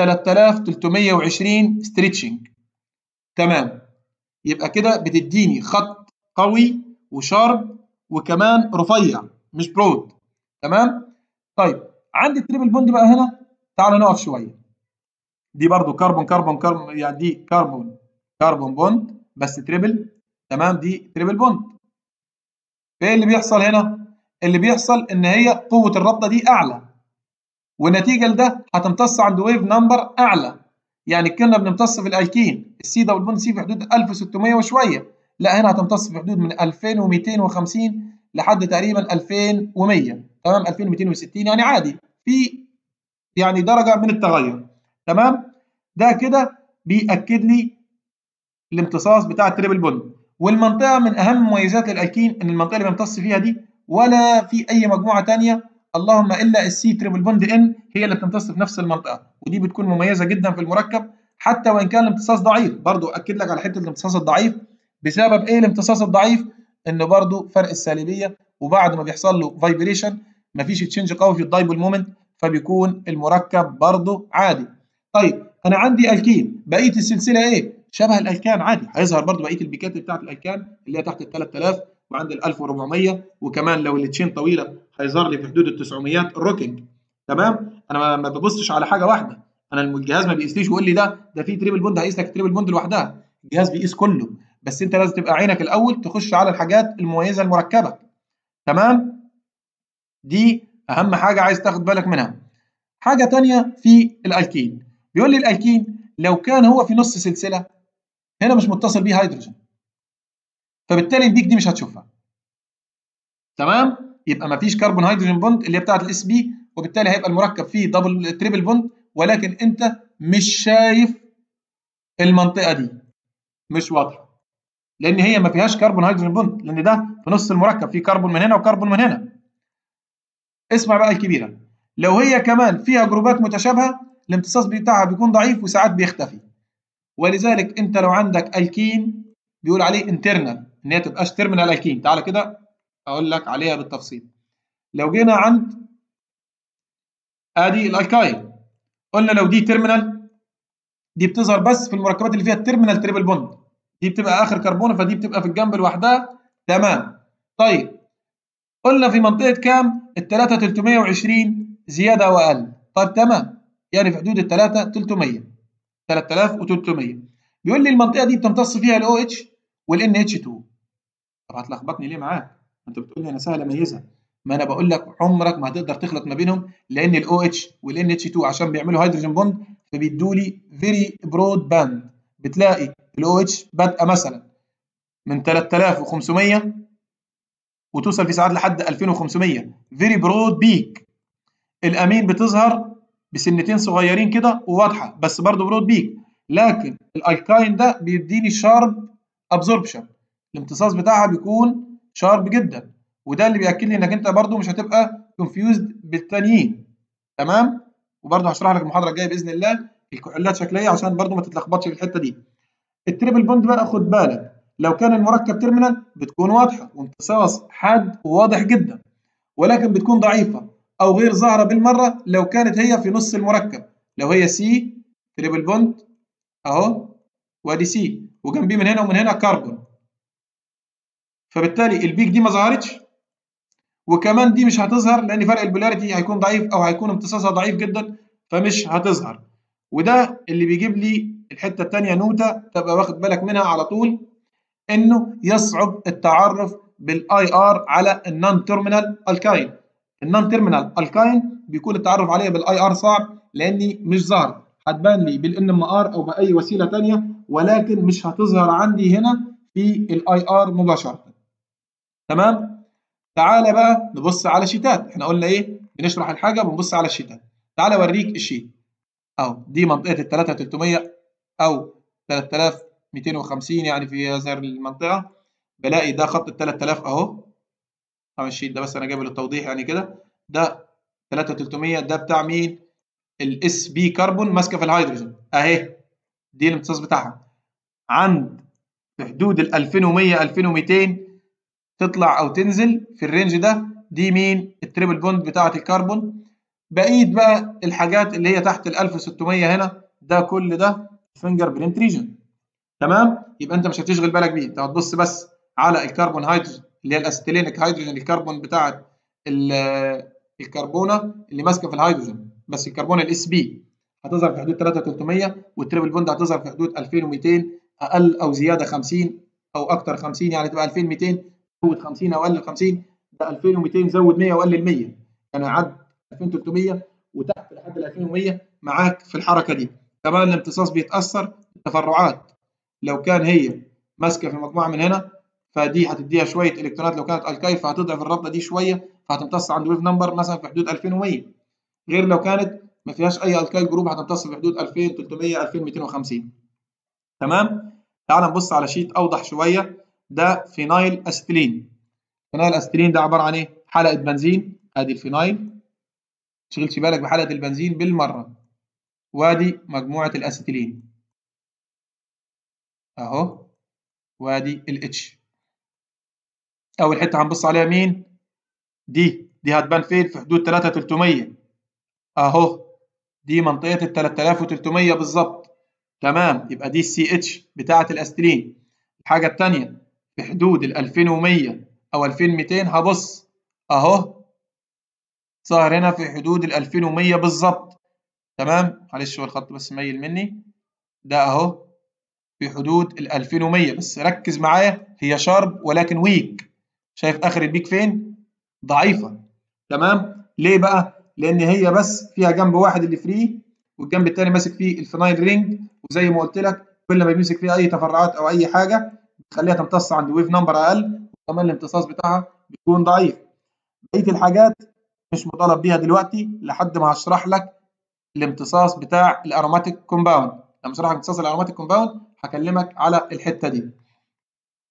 3320 ستريتشنج تمام يبقى كده بتديني خط قوي وشارب وكمان رفيع مش برود تمام طيب عندي التريبل بوند بقى هنا تعال نقف شويه دي برضو كربون كربون كربون يعني دي كربون كربون بوند بس تريبل تمام دي تريبل بوند ايه اللي بيحصل هنا اللي بيحصل ان هي قوه الرابطه دي اعلى والنتيجه لده هتمتص عند ويف نمبر اعلى يعني كنا بنمتص في الالكين السي دبل بوند سي في حدود 1600 وشويه لا هنا هتمتص في حدود من 2250 لحد تقريبا 2100 تمام 2260 يعني عادي في يعني درجه من التغير تمام ده كده بيأكد لي الامتصاص بتاع التريبل بوند والمنطقه من اهم مميزات الالكين ان المنطقه اللي بيمتص فيها دي ولا في اي مجموعه ثانيه اللهم الا السي تريبل بوند ان هي اللي بتمتص في نفس المنطقه ودي بتكون مميزه جدا في المركب حتى وان كان الامتصاص ضعيف برضو اكد لك على حته الامتصاص الضعيف بسبب ايه الامتصاص الضعيف انه برضو فرق السالبيه وبعد ما بيحصل له فايبريشن مفيش تشينج قوي في الدايبول مومنت فبيكون المركب برضو عادي طيب انا عندي الكين بقيه السلسله ايه شبه الالكان عادي هيظهر برضو بقيه البيكات بتاعت الالكان اللي هي تحت ال 3000 وعند ال 1400 وكمان لو التشين طويله هيظهر لي في حدود ال 900 الروكينج تمام انا ما ببصش على حاجه واحده انا الجهاز ما بيقيسليش ويقول لي ده ده في تريبل بوند هيقيس لك التريبل بوند لوحدها الجهاز بيقيس كله بس انت لازم تبقى عينك الاول تخش على الحاجات المميزه المركبه تمام دي اهم حاجه عايز تاخد بالك منها حاجه تانية في الالكين بيقول لي الالكين لو كان هو في نص سلسله هنا مش متصل بيه هيدروجين فبالتالي البيك دي مش هتشوفها تمام يبقى ما فيش كربون هيدروجين بوند اللي هي بتاعه الاس بي وبالتالي هيبقى المركب فيه دبل تريبل بوند ولكن انت مش شايف المنطقه دي مش واضحه لان هي ما فيهاش كربون هيدروجين بوند لان ده في نص المركب فيه كربون من هنا وكربون من هنا اسمع بقى الكبيره لو هي كمان فيها جروبات متشابهه الامتصاص بتاعها بيكون ضعيف وساعات بيختفي ولذلك انت لو عندك الكين بيقول عليه انترنال ان هي تبقاش تيرمينال الكين تعالى كده اقول لك عليها بالتفصيل لو جينا عند ادي الالكاين قلنا لو دي تيرمينال دي بتظهر بس في المركبات اللي فيها التيرمينال تريبل بوند دي بتبقى اخر كربونه فدي بتبقى في الجنب لوحدها تمام طيب قلنا في منطقه كام الثلاثه 320 زياده واقل طيب تمام يعني في حدود الثلاثه 300 3300 بيقول لي المنطقه دي بتمتص فيها الاو اتش والان اتش 2 طب هتلخبطني ليه معاك انت بتقول لي انا سهل اميزها ما انا بقول لك عمرك ما هتقدر تخلط ما بينهم لان الاو اتش والان اتش 2 عشان بيعملوا هيدروجين بوند فبيدوا لي فيري برود باند بتلاقي الاو اتش بادئه مثلا من 3500 وتوصل في ساعات لحد 2500 فيري برود بيك الامين بتظهر بسنتين صغيرين كده وواضحه بس برضه برود بيك لكن الالكاين ده بيديني شارب ابزوربشن الامتصاص بتاعها بيكون شارب جدا وده اللي بياكد لي انك انت برضه مش هتبقى كونفيوزد بالتانيين تمام وبرضه هشرح لك المحاضره الجايه باذن الله الكحولات شكليه عشان برضه ما تتلخبطش في الحته دي التريبل بوند بقى خد بالك لو كان المركب تيرمينال بتكون واضحه وامتصاص حاد وواضح جدا ولكن بتكون ضعيفه او غير ظاهره بالمره لو كانت هي في نص المركب لو هي سي تريبل بوند اهو وادي سي وجنبيه من هنا ومن هنا كربون فبالتالي البيك دي ما ظهرتش وكمان دي مش هتظهر لان فرق البولاريتي هيكون ضعيف او هيكون امتصاصها ضعيف جدا فمش هتظهر وده اللي بيجيب لي الحته الثانيه نوته تبقى واخد بالك منها على طول انه يصعب التعرف بالاي ار على النون تيرمينال الكاين النون تيرمينال الكاين بيكون التعرف عليها بالاي ار صعب لاني مش ظاهر هتبان لي بالان ام ار او باي وسيله ثانيه ولكن مش هتظهر عندي هنا في الاي ار مباشره تمام تعالى بقى نبص على شيتات احنا قلنا ايه بنشرح الحاجه بنبص على الشيتات تعالى اوريك الشيت اهو دي منطقه ال 3300 او 3250 يعني في هذه المنطقه بلاقي ده خط ال 3000 اهو طبعا الشيت ده بس انا جايبه للتوضيح يعني كده ده 3300 ده بتاع مين الاس بي كربون ماسكه في الهيدروجين اهي دي الامتصاص بتاعها عند في حدود ال 2100 2200 تطلع او تنزل في الرينج ده دي مين التريبل بوند بتاعه الكربون بقيه بقى الحاجات اللي هي تحت ال 1600 هنا ده كل ده فينجر برينت ريجن تمام يبقى انت مش هتشغل بالك بيه انت هتبص بس على الكربون هيدروجين اللي هي الاسيتيلينيك هيدروجين الكربون بتاعه الكربونه اللي ماسكه في الهيدروجين بس الكربونه الاس بي هتظهر في حدود 3300 والتريبل بوند هتظهر في حدود 2200 اقل او زياده 50 او اكتر 50 يعني تبقى 2200 زود 50 او قلل 50 ده 2200 زود 100 وقلل 100 يعني عد 2300 وتحت لحد ال 2100 معاك في الحركه دي كمان الامتصاص بيتاثر بالتفرعات لو كان هي ماسكه في مجموعه من هنا فدي هتديها شويه الكترونات لو كانت الكاي فهتضعف الرابطه دي شويه فهتمتص عند ويف نمبر مثلا في حدود 2100 غير لو كانت ما فيهاش اي الكايل جروب هتمتص في حدود 2300 2250 تمام تعال نبص على شيت اوضح شويه ده فينايل استيلين فينايل استيلين ده عباره عن ايه حلقه بنزين ادي الفينايل تشغلش بالك بحلقه البنزين بالمره وادي مجموعه الاسيتيلين اهو وادي الاتش اول حته هنبص عليها مين دي دي هتبان فين في حدود 3300 اهو دي منطقه ال 3300 بالظبط تمام يبقى دي السي اتش بتاعه الاسترين الحاجه الثانيه في حدود ال 2100 او 2200 هبص اهو ظاهر هنا في حدود ال 2100 بالظبط تمام معلش هو الخط بس ميل مني ده اهو في حدود ال 2100 بس ركز معايا هي شارب ولكن ويك شايف اخر البيك فين ضعيفه تمام ليه بقى لان هي بس فيها جنب واحد اللي فري والجنب الثاني ماسك فيه الفينايل رينج وزي ما قلت لك كل ما بيمسك فيها اي تفرعات او اي حاجه بتخليها تمتص عند ويف نمبر اقل وكمان الامتصاص بتاعها بيكون ضعيف بقيه الحاجات مش مطالب بيها دلوقتي لحد ما هشرح لك الامتصاص بتاع الاروماتيك كومباوند لما اشرح لك امتصاص الاروماتيك كومباوند هكلمك على الحته دي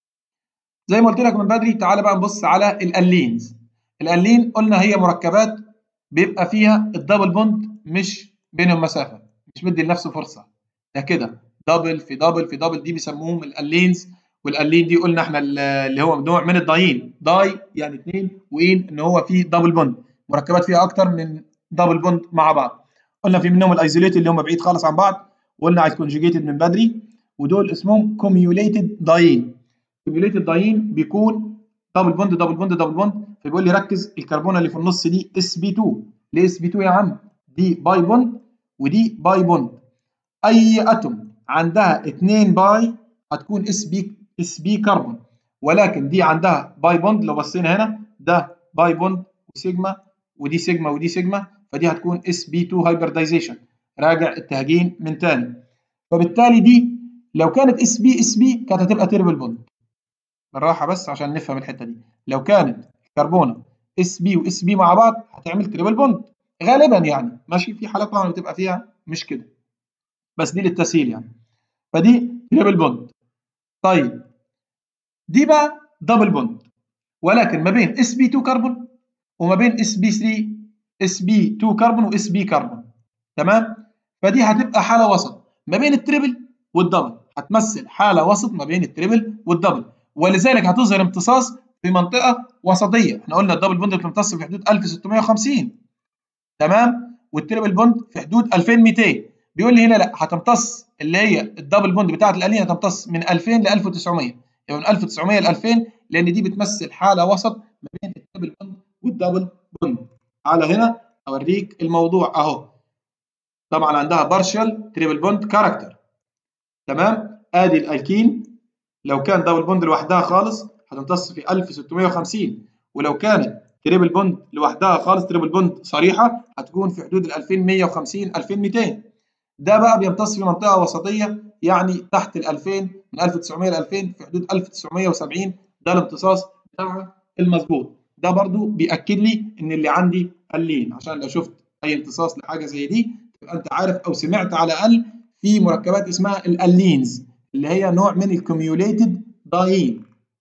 زي ما قلت لك من بدري تعالى بقى نبص على الالينز الالين قلنا هي مركبات بيبقى فيها الدبل بوند مش بينهم مسافه مش مدي لنفسه فرصه ده كده دبل في دبل في دبل دي بيسموهم الالينز والالين دي قلنا احنا اللي هو نوع من الدايين داي يعني اثنين وين ان هو فيه دبل بوند مركبات فيها اكتر من دبل بوند مع بعض قلنا في منهم الايزوليتد اللي هم بعيد خالص عن بعض وقلنا على الكونجيجيتد من بدري ودول اسمهم كوميوليتد دايين كوميوليتد دايين بيكون دبل بوند دبل بوند دبل بوند فبيقول لي ركز الكربونه اللي في النص دي اس بي 2 ليه اس بي 2 يا عم دي باي بوند ودي باي بوند اي اتوم عندها 2 باي هتكون اس بي اس بي كربون ولكن دي عندها باي بوند لو بصينا هنا ده باي بوند وسيجما ودي سيجما ودي سيجما فدي هتكون اس بي 2 هايبردايزيشن راجع التهجين من تاني فبالتالي دي لو كانت اس بي اس بي كانت هتبقى تربل بوند بالراحه بس عشان نفهم الحته دي لو كانت كربونه اس بي واس بي مع بعض هتعمل تريبل بوند غالبا يعني ماشي في حالات طبعا بتبقى فيها مش كده بس دي للتسهيل يعني فدي تريبل بوند طيب دي بقى دبل بوند ولكن ما بين اس بي 2 كربون وما بين اس بي 3 اس بي 2 كربون واس بي كربون تمام فدي هتبقى حاله وسط ما بين التريبل والدبل هتمثل حاله وسط ما بين التريبل والدبل ولذلك هتظهر امتصاص في منطقه وسطيه احنا قلنا الدبل بوند بتمتص في حدود 1650 تمام والتريبل بوند في حدود 2200 بيقول لي هنا لا هتمتص اللي هي الدبل بوند بتاعه الالين هتمتص من 2000 ل 1900 يعني من 1900 ل 2000 لان دي بتمثل حاله وسط ما بين التريبل بوند والدبل بوند على هنا اوريك الموضوع اهو طبعا عندها بارشال تريبل بوند كاركتر تمام ادي الالكين لو كان دبل بوند لوحدها خالص هتمتص في 1650 ولو كانت تريبل بوند لوحدها خالص تريبل بوند صريحه هتكون في حدود ال 2150 2200 ده بقى بيمتص في منطقه وسطيه يعني تحت ال 2000 من 1900 ل 2000 في حدود 1970 ده الامتصاص بتاعها المظبوط ده برضو بياكد لي ان اللي عندي قليل عشان لو شفت اي امتصاص لحاجه زي دي تبقى انت عارف او سمعت على الاقل في مركبات اسمها الالينز اللي هي نوع من الكوميوليتد دايين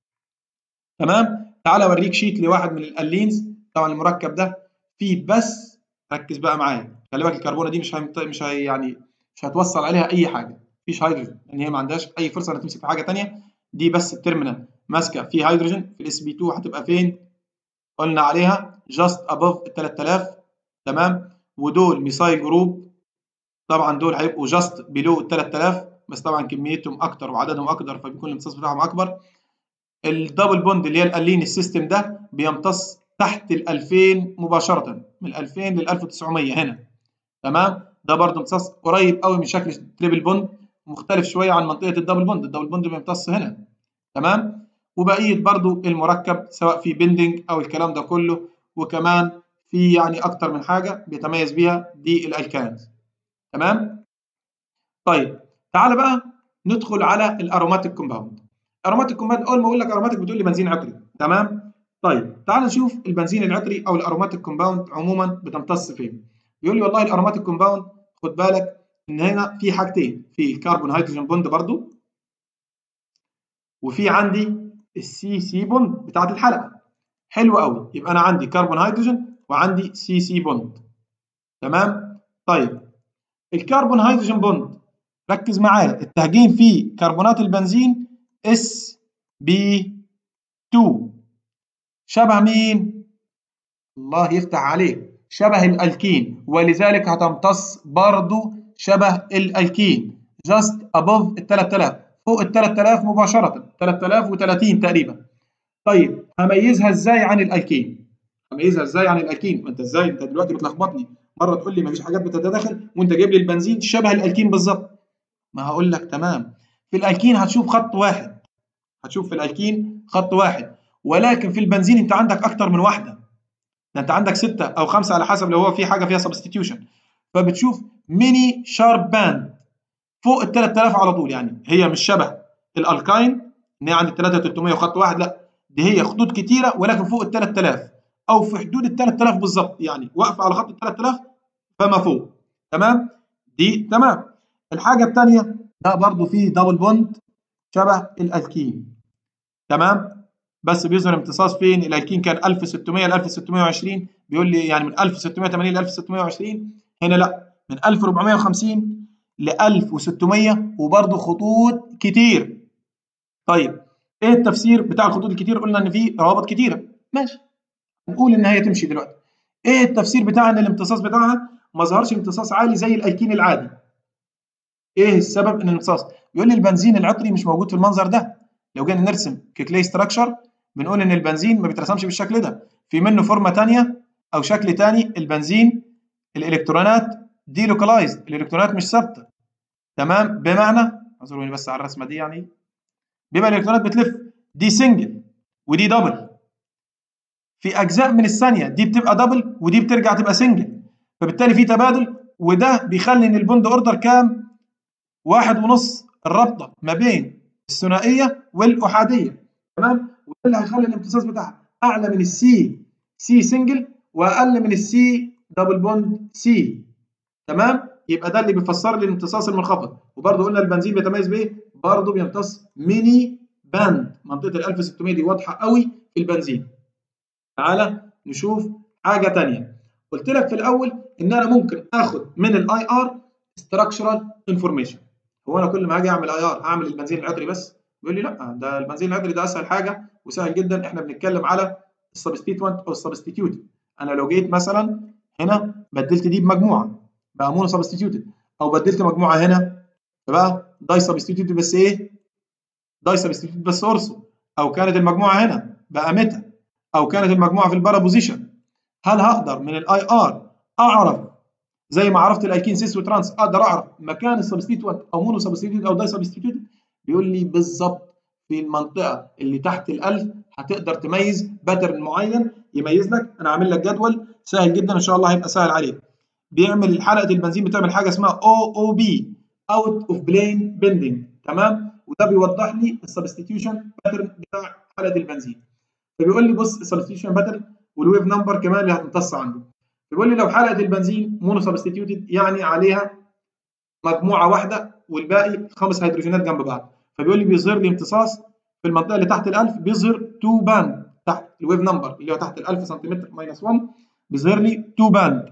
تمام تعال اوريك شيت لواحد من الالينز طبعا المركب ده فيه بس ركز بقى معايا خلي بالك الكربونه دي مش هي مش هي يعني مش هتوصل عليها اي حاجه مفيش هيدروجين لان هي ما عندهاش اي فرصه انها تمسك في حاجه ثانيه دي بس التيرمينال ماسكه في هيدروجين في الاس بي 2 هتبقى فين قلنا عليها جاست ابوف ال 3000 تمام ودول ميثايل جروب طبعا دول هيبقوا جاست بيلو ال 3000 بس طبعا كميتهم اكتر وعددهم اكتر فبيكون الامتصاص بتاعهم اكبر الدبل بوند اللي هي الالين السيستم ده بيمتص تحت ال 2000 مباشره من 2000 لل 1900 هنا تمام ده برضه امتصاص قريب قوي من شكل التريبل بوند مختلف شويه عن منطقه الدبل بوند الدبل بوند بيمتص هنا تمام وبقيه برضه المركب سواء في بندنج او الكلام ده كله وكمان في يعني اكتر من حاجه بيتميز بيها دي الالكانز تمام طيب تعال بقى ندخل على الاروماتيك كومباوند اروماتيك كومباوند اول ما اقول لك اروماتيك بتقول لي بنزين عطري تمام طيب تعال نشوف البنزين العطري او الاروماتيك كومباوند عموما بتمتص فين بيقول لي والله الاروماتيك كومباوند خد بالك ان هنا في حاجتين في الكربون هيدروجين بوند برضو وفي عندي السي سي بوند بتاعت الحلقه حلو قوي يبقى انا عندي كربون هيدروجين وعندي سي سي بوند تمام طيب الكربون هيدروجين بوند ركز معايا التهجين فيه كربونات البنزين اس بي 2 شبه مين الله يفتح عليك شبه الالكين ولذلك هتمتص برضو شبه الالكين just above ال 3000 فوق ال 3000 مباشره 3030 تقريبا طيب هميزها ازاي عن الالكين هميزها ازاي عن الالكين ما انت ازاي انت دلوقتي بتلخبطني مره تقول لي مفيش حاجات بتتداخل وانت جايب لي البنزين شبه الالكين بالظبط ما هقول لك تمام في الالكين هتشوف خط واحد هتشوف في الالكين خط واحد ولكن في البنزين انت عندك اكتر من واحده ده انت عندك ستة او خمسة على حسب لو هو في حاجه فيها سبستيتيوشن فبتشوف ميني شارب باند فوق ال 3000 على طول يعني هي مش شبه الالكاين ان هي عند 3300 وخط واحد لا دي هي خطوط كتيره ولكن فوق ال 3000 او في حدود ال 3000 بالظبط يعني واقفه على خط ال 3000 فما فوق تمام دي تمام الحاجه الثانيه ده برضو فيه دبل بوند شبه الالكين تمام بس بيظهر امتصاص فين الالكين كان 1600 ل 1620 بيقول لي يعني من 1680 ل 1620 هنا لا من 1450 ل 1600 وبرضه خطوط كتير طيب ايه التفسير بتاع الخطوط الكتير قلنا ان في روابط كتيره ماشي نقول ان هي تمشي دلوقتي ايه التفسير بتاع ان الامتصاص بتاعها ما ظهرش امتصاص عالي زي الالكين العادي ايه السبب ان الامتصاص بيقول لي البنزين العطري مش موجود في المنظر ده لو جينا نرسم ككلي ستراكشر بنقول ان البنزين ما بيترسمش بالشكل ده في منه فورمه ثانيه او شكل ثاني البنزين الالكترونات دي لوكالايزد الالكترونات مش ثابته تمام بمعنى اعذروني بس على الرسمه دي يعني بيبقى الالكترونات بتلف دي سنجل ودي دبل في اجزاء من الثانيه دي بتبقى دبل ودي بترجع تبقى سنجل فبالتالي في تبادل وده بيخلي ان البوند اوردر كام واحد ونص الرابطه ما بين الثنائيه والاحاديه تمام وده اللي هيخلي الامتصاص بتاعها اعلى من السي سي سنجل واقل من السي دبل بوند سي تمام يبقى ده اللي بيفسر لي الامتصاص المنخفض وبرضه قلنا البنزين بيتميز بايه برضه بيمتص ميني باند منطقه ال 1600 دي واضحه قوي في البنزين تعالى نشوف حاجه ثانيه قلت لك في الاول ان انا ممكن اخد من الاي ار ستراكشرال انفورميشن هو انا كل ما هاجي اعمل اي ار هعمل البنزين العطري بس بيقول لي لا ده البنزين العطري ده اسهل حاجه وسهل جدا احنا بنتكلم على السبستيتوينت او السبستيتيوت انا لو جيت مثلا هنا بدلت دي بمجموعه بقى مونو سبستيتيوتد او بدلت مجموعه هنا فبقى داي سبستيتيوتد بس ايه داي سبستيتيوتد بس اورسو او كانت المجموعه هنا بقى ميتا او كانت المجموعه في البارا بوزيشن هل هقدر من الاي ار اعرف زي ما عرفت الالكين سيس وترانس اقدر اعرف مكان السبستيتوينت او مونو سبستيتيوت او داي سبستيتيوت بيقول لي بالظبط في المنطقه اللي تحت ال1000 هتقدر تميز باترن معين يميز لك انا عامل لك جدول سهل جدا ان شاء الله هيبقى سهل عليك بيعمل حلقه البنزين بتعمل حاجه اسمها او او بي اوت اوف بلين بندنج تمام وده بيوضح لي السبستيتيوشن باترن بتاع حلقه البنزين فبيقول لي بص السبستيتيوشن باترن والويف نمبر كمان اللي هتمتص عنده بيقول لي لو حلقه البنزين مونو سبستيتيوتد يعني عليها مجموعه واحده والباقي خمس هيدروجينات جنب بعض فبيقول لي بيظهر لي امتصاص في المنطقه اللي تحت ال1000 بيظهر 2 باند تحت الويف نمبر اللي هو تحت ال1000 سنتيمتر ماينس 1 بيظهر لي 2 باند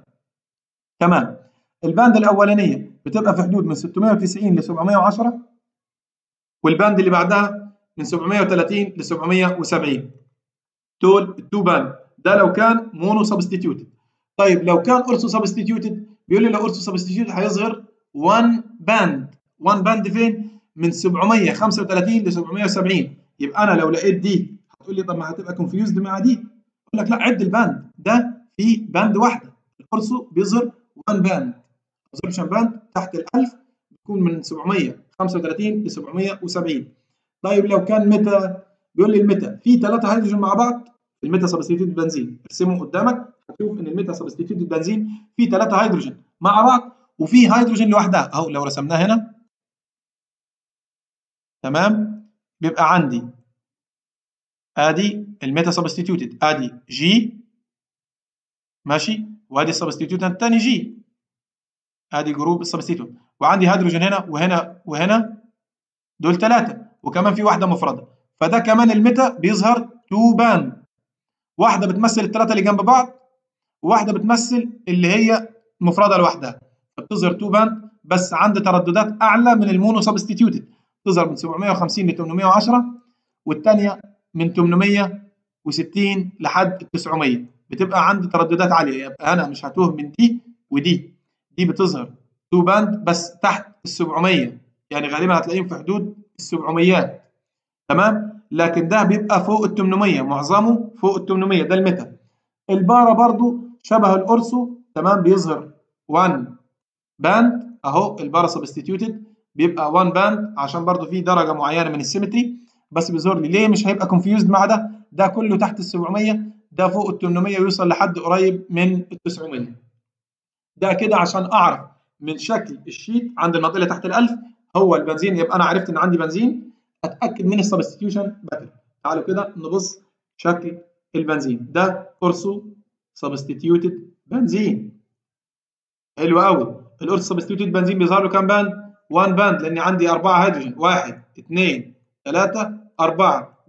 تمام الباند الاولانيه بتبقى في حدود من 690 ل 710 والباند اللي بعدها من 730 ل 770 دول التو باند ده لو كان مونو سبستيتيوتد طيب لو كان اورثو سبستيتيوتد بيقول لي لو اورثو سبستيتيوتد هيظهر 1 باند 1 باند فين من 735 ل 770 يبقى انا لو لقيت دي هتقول لي طب ما هتبقى كونفيوزد مع دي اقول لك لا عد الباند ده في باند واحده الاورثو بيظهر 1 باند ابزوربشن باند تحت ال 1000 بيكون من 735 ل 770 طيب لو كان متى بيقول لي الميتا في ثلاثه هيدروجين مع بعض الميتا سبستيتيوت بنزين ارسمه قدامك هتشوف ان الميتا سبستيتيوت بنزين في ثلاثه هيدروجين مع بعض وفي هيدروجين لوحدها اهو لو رسمناه هنا تمام بيبقى عندي ادي الميتا سبستيتيوتد ادي جي ماشي وادي السبستيتيوت الثاني جي ادي جروب السبستيتيوت وعندي هيدروجين هنا وهنا وهنا دول ثلاثه وكمان في واحده مفرده فده كمان الميتا بيظهر تو باند واحده بتمثل الثلاثه اللي جنب بعض وواحده بتمثل اللي هي مفرده لوحدها فبتظهر تو باند بس عند ترددات اعلى من المونو سبستيتيوتد تظهر من 750 ل 810 والثانيه من 860 لحد 900 بتبقى عند ترددات عاليه يبقى انا مش هتوه من دي ودي دي بتظهر تو باند بس تحت ال 700 يعني غالبا هتلاقيهم في حدود ال 700 تمام لكن ده بيبقى فوق ال 800 معظمه فوق ال 800 ده الميتا البارا برضو شبه الاورسو تمام بيظهر 1 باند اهو البارا سبستيتيوتد بيبقى 1 باند عشان برضو في درجه معينه من السيمتري بس بيظهر لي ليه مش هيبقى كونفيوزد مع ده ده كله تحت ال 700 ده فوق ال 800 ويوصل لحد قريب من ال 900 ده كده عشان اعرف من شكل الشيت عند المنطقه اللي تحت ال 1000 هو البنزين يبقى انا عرفت ان عندي بنزين اتاكد من السبستيتيوشن باترن تعالوا كده نبص شكل البنزين ده اورسو سبستيتيوتد بنزين حلو قوي الاورسو سبستيتيوتد بنزين بيظهر له كام باند 1 باند لان عندي اربعه هيدروجين واحد اثنين ثلاثه اربعه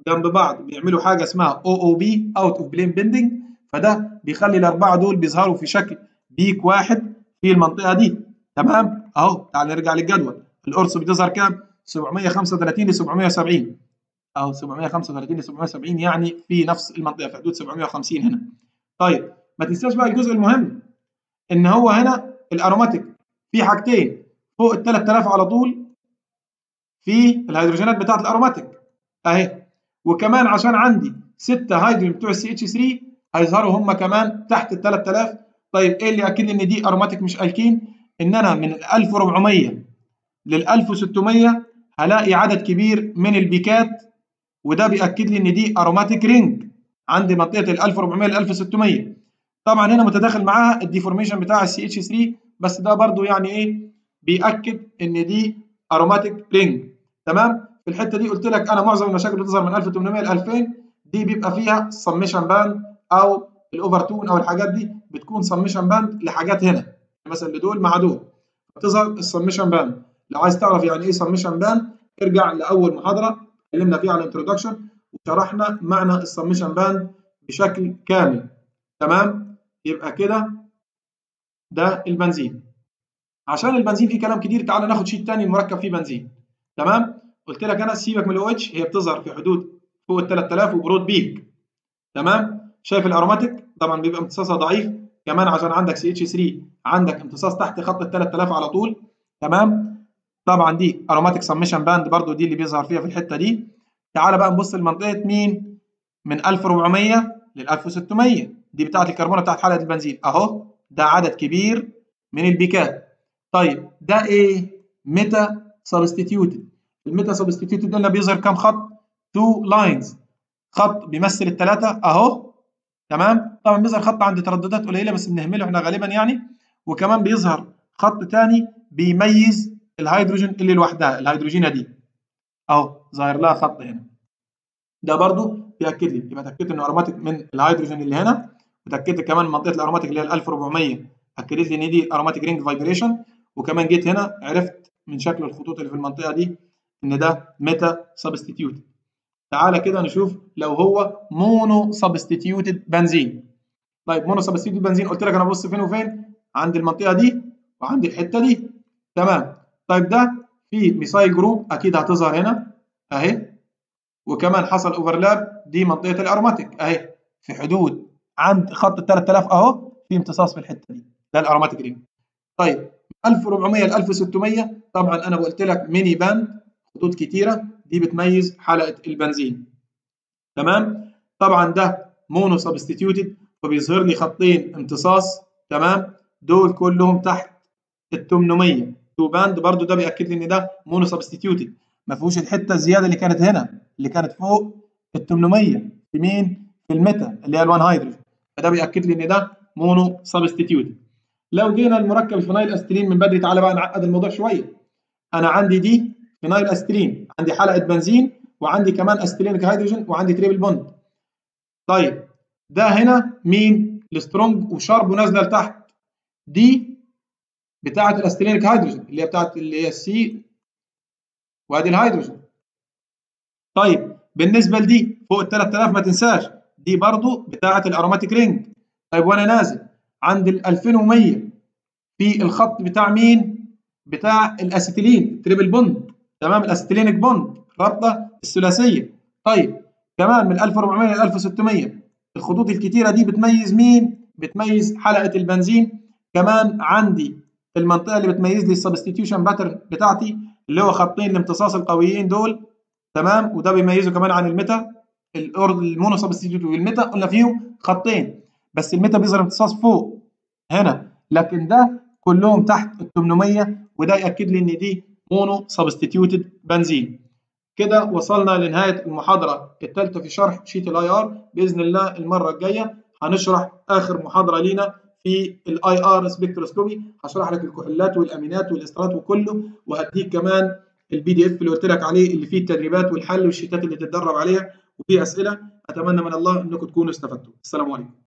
جنب بعض بيعملوا حاجه اسمها او او بي اوت اوف بلين بيندنج فده بيخلي الاربعه دول بيظهروا في شكل بيك واحد في المنطقه دي تمام اهو تعال نرجع للجدول القرص بتظهر كام 735 ل 770 اهو 735 ل 770 يعني في نفس المنطقه في حدود 750 هنا طيب ما تنساش بقى الجزء المهم ان هو هنا الاروماتيك في حاجتين فوق ال 3000 على طول في الهيدروجينات بتاعت الاروماتيك اهي وكمان عشان عندي 6 هيدروجين بتوع السي اتش 3 هيظهروا هم كمان تحت ال 3000 طيب ايه اللي اكد لي ان دي اروماتيك مش الكين ان انا من ال 1400 لل 1600 هلاقي عدد كبير من البيكات وده بياكد لي ان دي اروماتيك رينج عندي منطقه ال 1400 ل 1600 طبعا هنا متداخل معاها الديفورميشن بتاع السي اتش 3 بس ده برضو يعني ايه بياكد ان دي اروماتيك رينج تمام في الحته دي قلت لك انا معظم المشاكل اللي بتظهر من 1800 ل 2000 دي بيبقى فيها سميشن باند او الاوفر تون او الحاجات دي بتكون سميشن باند لحاجات هنا مثلا لدول مع دول بتظهر السميشن باند لو عايز تعرف يعني ايه سميشن باند ارجع لاول محاضره اتكلمنا فيها عن الانترودكشن وشرحنا معنى السميشن باند بشكل كامل تمام يبقى كده ده البنزين عشان البنزين فيه كلام كتير تعال ناخد شيت تاني مركب فيه بنزين تمام قلت لك انا سيبك من الاو اتش هي بتظهر في حدود فوق ال 3000 وبرود بيك تمام شايف الاروماتيك طبعا بيبقى امتصاصها ضعيف كمان عشان عندك سي اتش 3 عندك امتصاص تحت خط ال 3000 على طول تمام طبعا دي اروماتيك سميشن باند برضو دي اللي بيظهر فيها في الحته دي تعال بقى نبص لمنطقه مين من 1400 لل 1600 دي بتاعه الكربونه بتاعه حلقه البنزين اهو ده عدد كبير من البيكات طيب ده ايه ميتا سبستيتيوتد الميتا سبستيتيوتد قلنا بيظهر كام خط تو لاينز خط بيمثل الثلاثه اهو تمام طبعا بيظهر خط عند ترددات قليله بس بنهمله احنا غالبا يعني وكمان بيظهر خط ثاني بيميز الهيدروجين اللي لوحدها الهيدروجينه دي اهو ظاهر لها خط هنا ده برضو بياكد لي يبقى اتاكدت ان اروماتيك من الهيدروجين اللي هنا وتاكدت كمان منطقه الاروماتيك اللي هي ال 1400 اكدت لي ان دي اروماتيك رينج فايبريشن وكمان جيت هنا عرفت من شكل الخطوط اللي في المنطقه دي ان ده ميتا سبستيتيوتد تعالى كده نشوف لو هو مونو سبستيتيوتد بنزين طيب مونو سبستيتيوتد بنزين قلت لك انا ببص فين وفين عند المنطقه دي وعند الحته دي تمام طيب ده في ميثايل جروب اكيد هتظهر هنا اهي وكمان حصل اوفرلاب دي منطقه الاروماتيك اهي في حدود عند خط ال 3000 اهو في امتصاص في الحته دي ده الاروماتيك رينج طيب 1400 ل 1600 طبعا انا قلت لك ميني باند خطوط كتيره دي بتميز حلقه البنزين تمام طبعا ده مونو سبستيتيوتد فبيظهر لي خطين امتصاص تمام دول كلهم تحت ال 800 تو باند برضو ده بياكد لي ان ده مونو سبستيتيوتد ما فيهوش الحته الزياده اللي كانت هنا اللي كانت فوق ال 800 في مين في الميتا اللي هي ال1 هيدروجين فده بياكد لي ان ده مونو سبستيتيوتد لو جينا المركب الفينايل استرين من بدري تعالى بقى نعقد الموضوع شويه انا عندي دي فينايل استرين عندي حلقه بنزين وعندي كمان استرينيك هيدروجين وعندي تريبل بوند طيب ده هنا مين السترونج وشارب ونازله لتحت دي بتاعه الاسترينيك هيدروجين اللي هي بتاعه اللي هي السي وادي الهيدروجين طيب بالنسبه لدي فوق ال 3000 ما تنساش دي برضو بتاعه الاروماتيك رينج طيب وانا نازل عند ال 2100 في الخط بتاع مين بتاع الاسيتيلين تريبل بوند تمام الاسيتيلينيك بوند رابطه الثلاثيه طيب كمان من 1400 ل 1600 الخطوط الكتيره دي بتميز مين بتميز حلقه البنزين كمان عندي المنطقه اللي بتميز لي السبستيتيوشن باترن بتاعتي اللي هو خطين الامتصاص القويين دول تمام وده بيميزه كمان عن الميتا المونو سبستيتيوت والميتا قلنا فيهم خطين بس الميتا بيظهر امتصاص فوق هنا لكن ده كلهم تحت ال 800 وده ياكد لي ان دي مونو سبستيتيوتد بنزين كده وصلنا لنهايه المحاضره الثالثه في شرح شيت الاي ار باذن الله المره الجايه هنشرح اخر محاضره لينا في الاي ار سبكتروسكوبي هشرح لك الكحولات والامينات والاسترات وكله وهديك كمان البي دي اف اللي قلت لك عليه اللي فيه التدريبات والحل والشيتات اللي تتدرب عليها وفيه اسئله اتمنى من الله انكم تكونوا استفدتوا السلام عليكم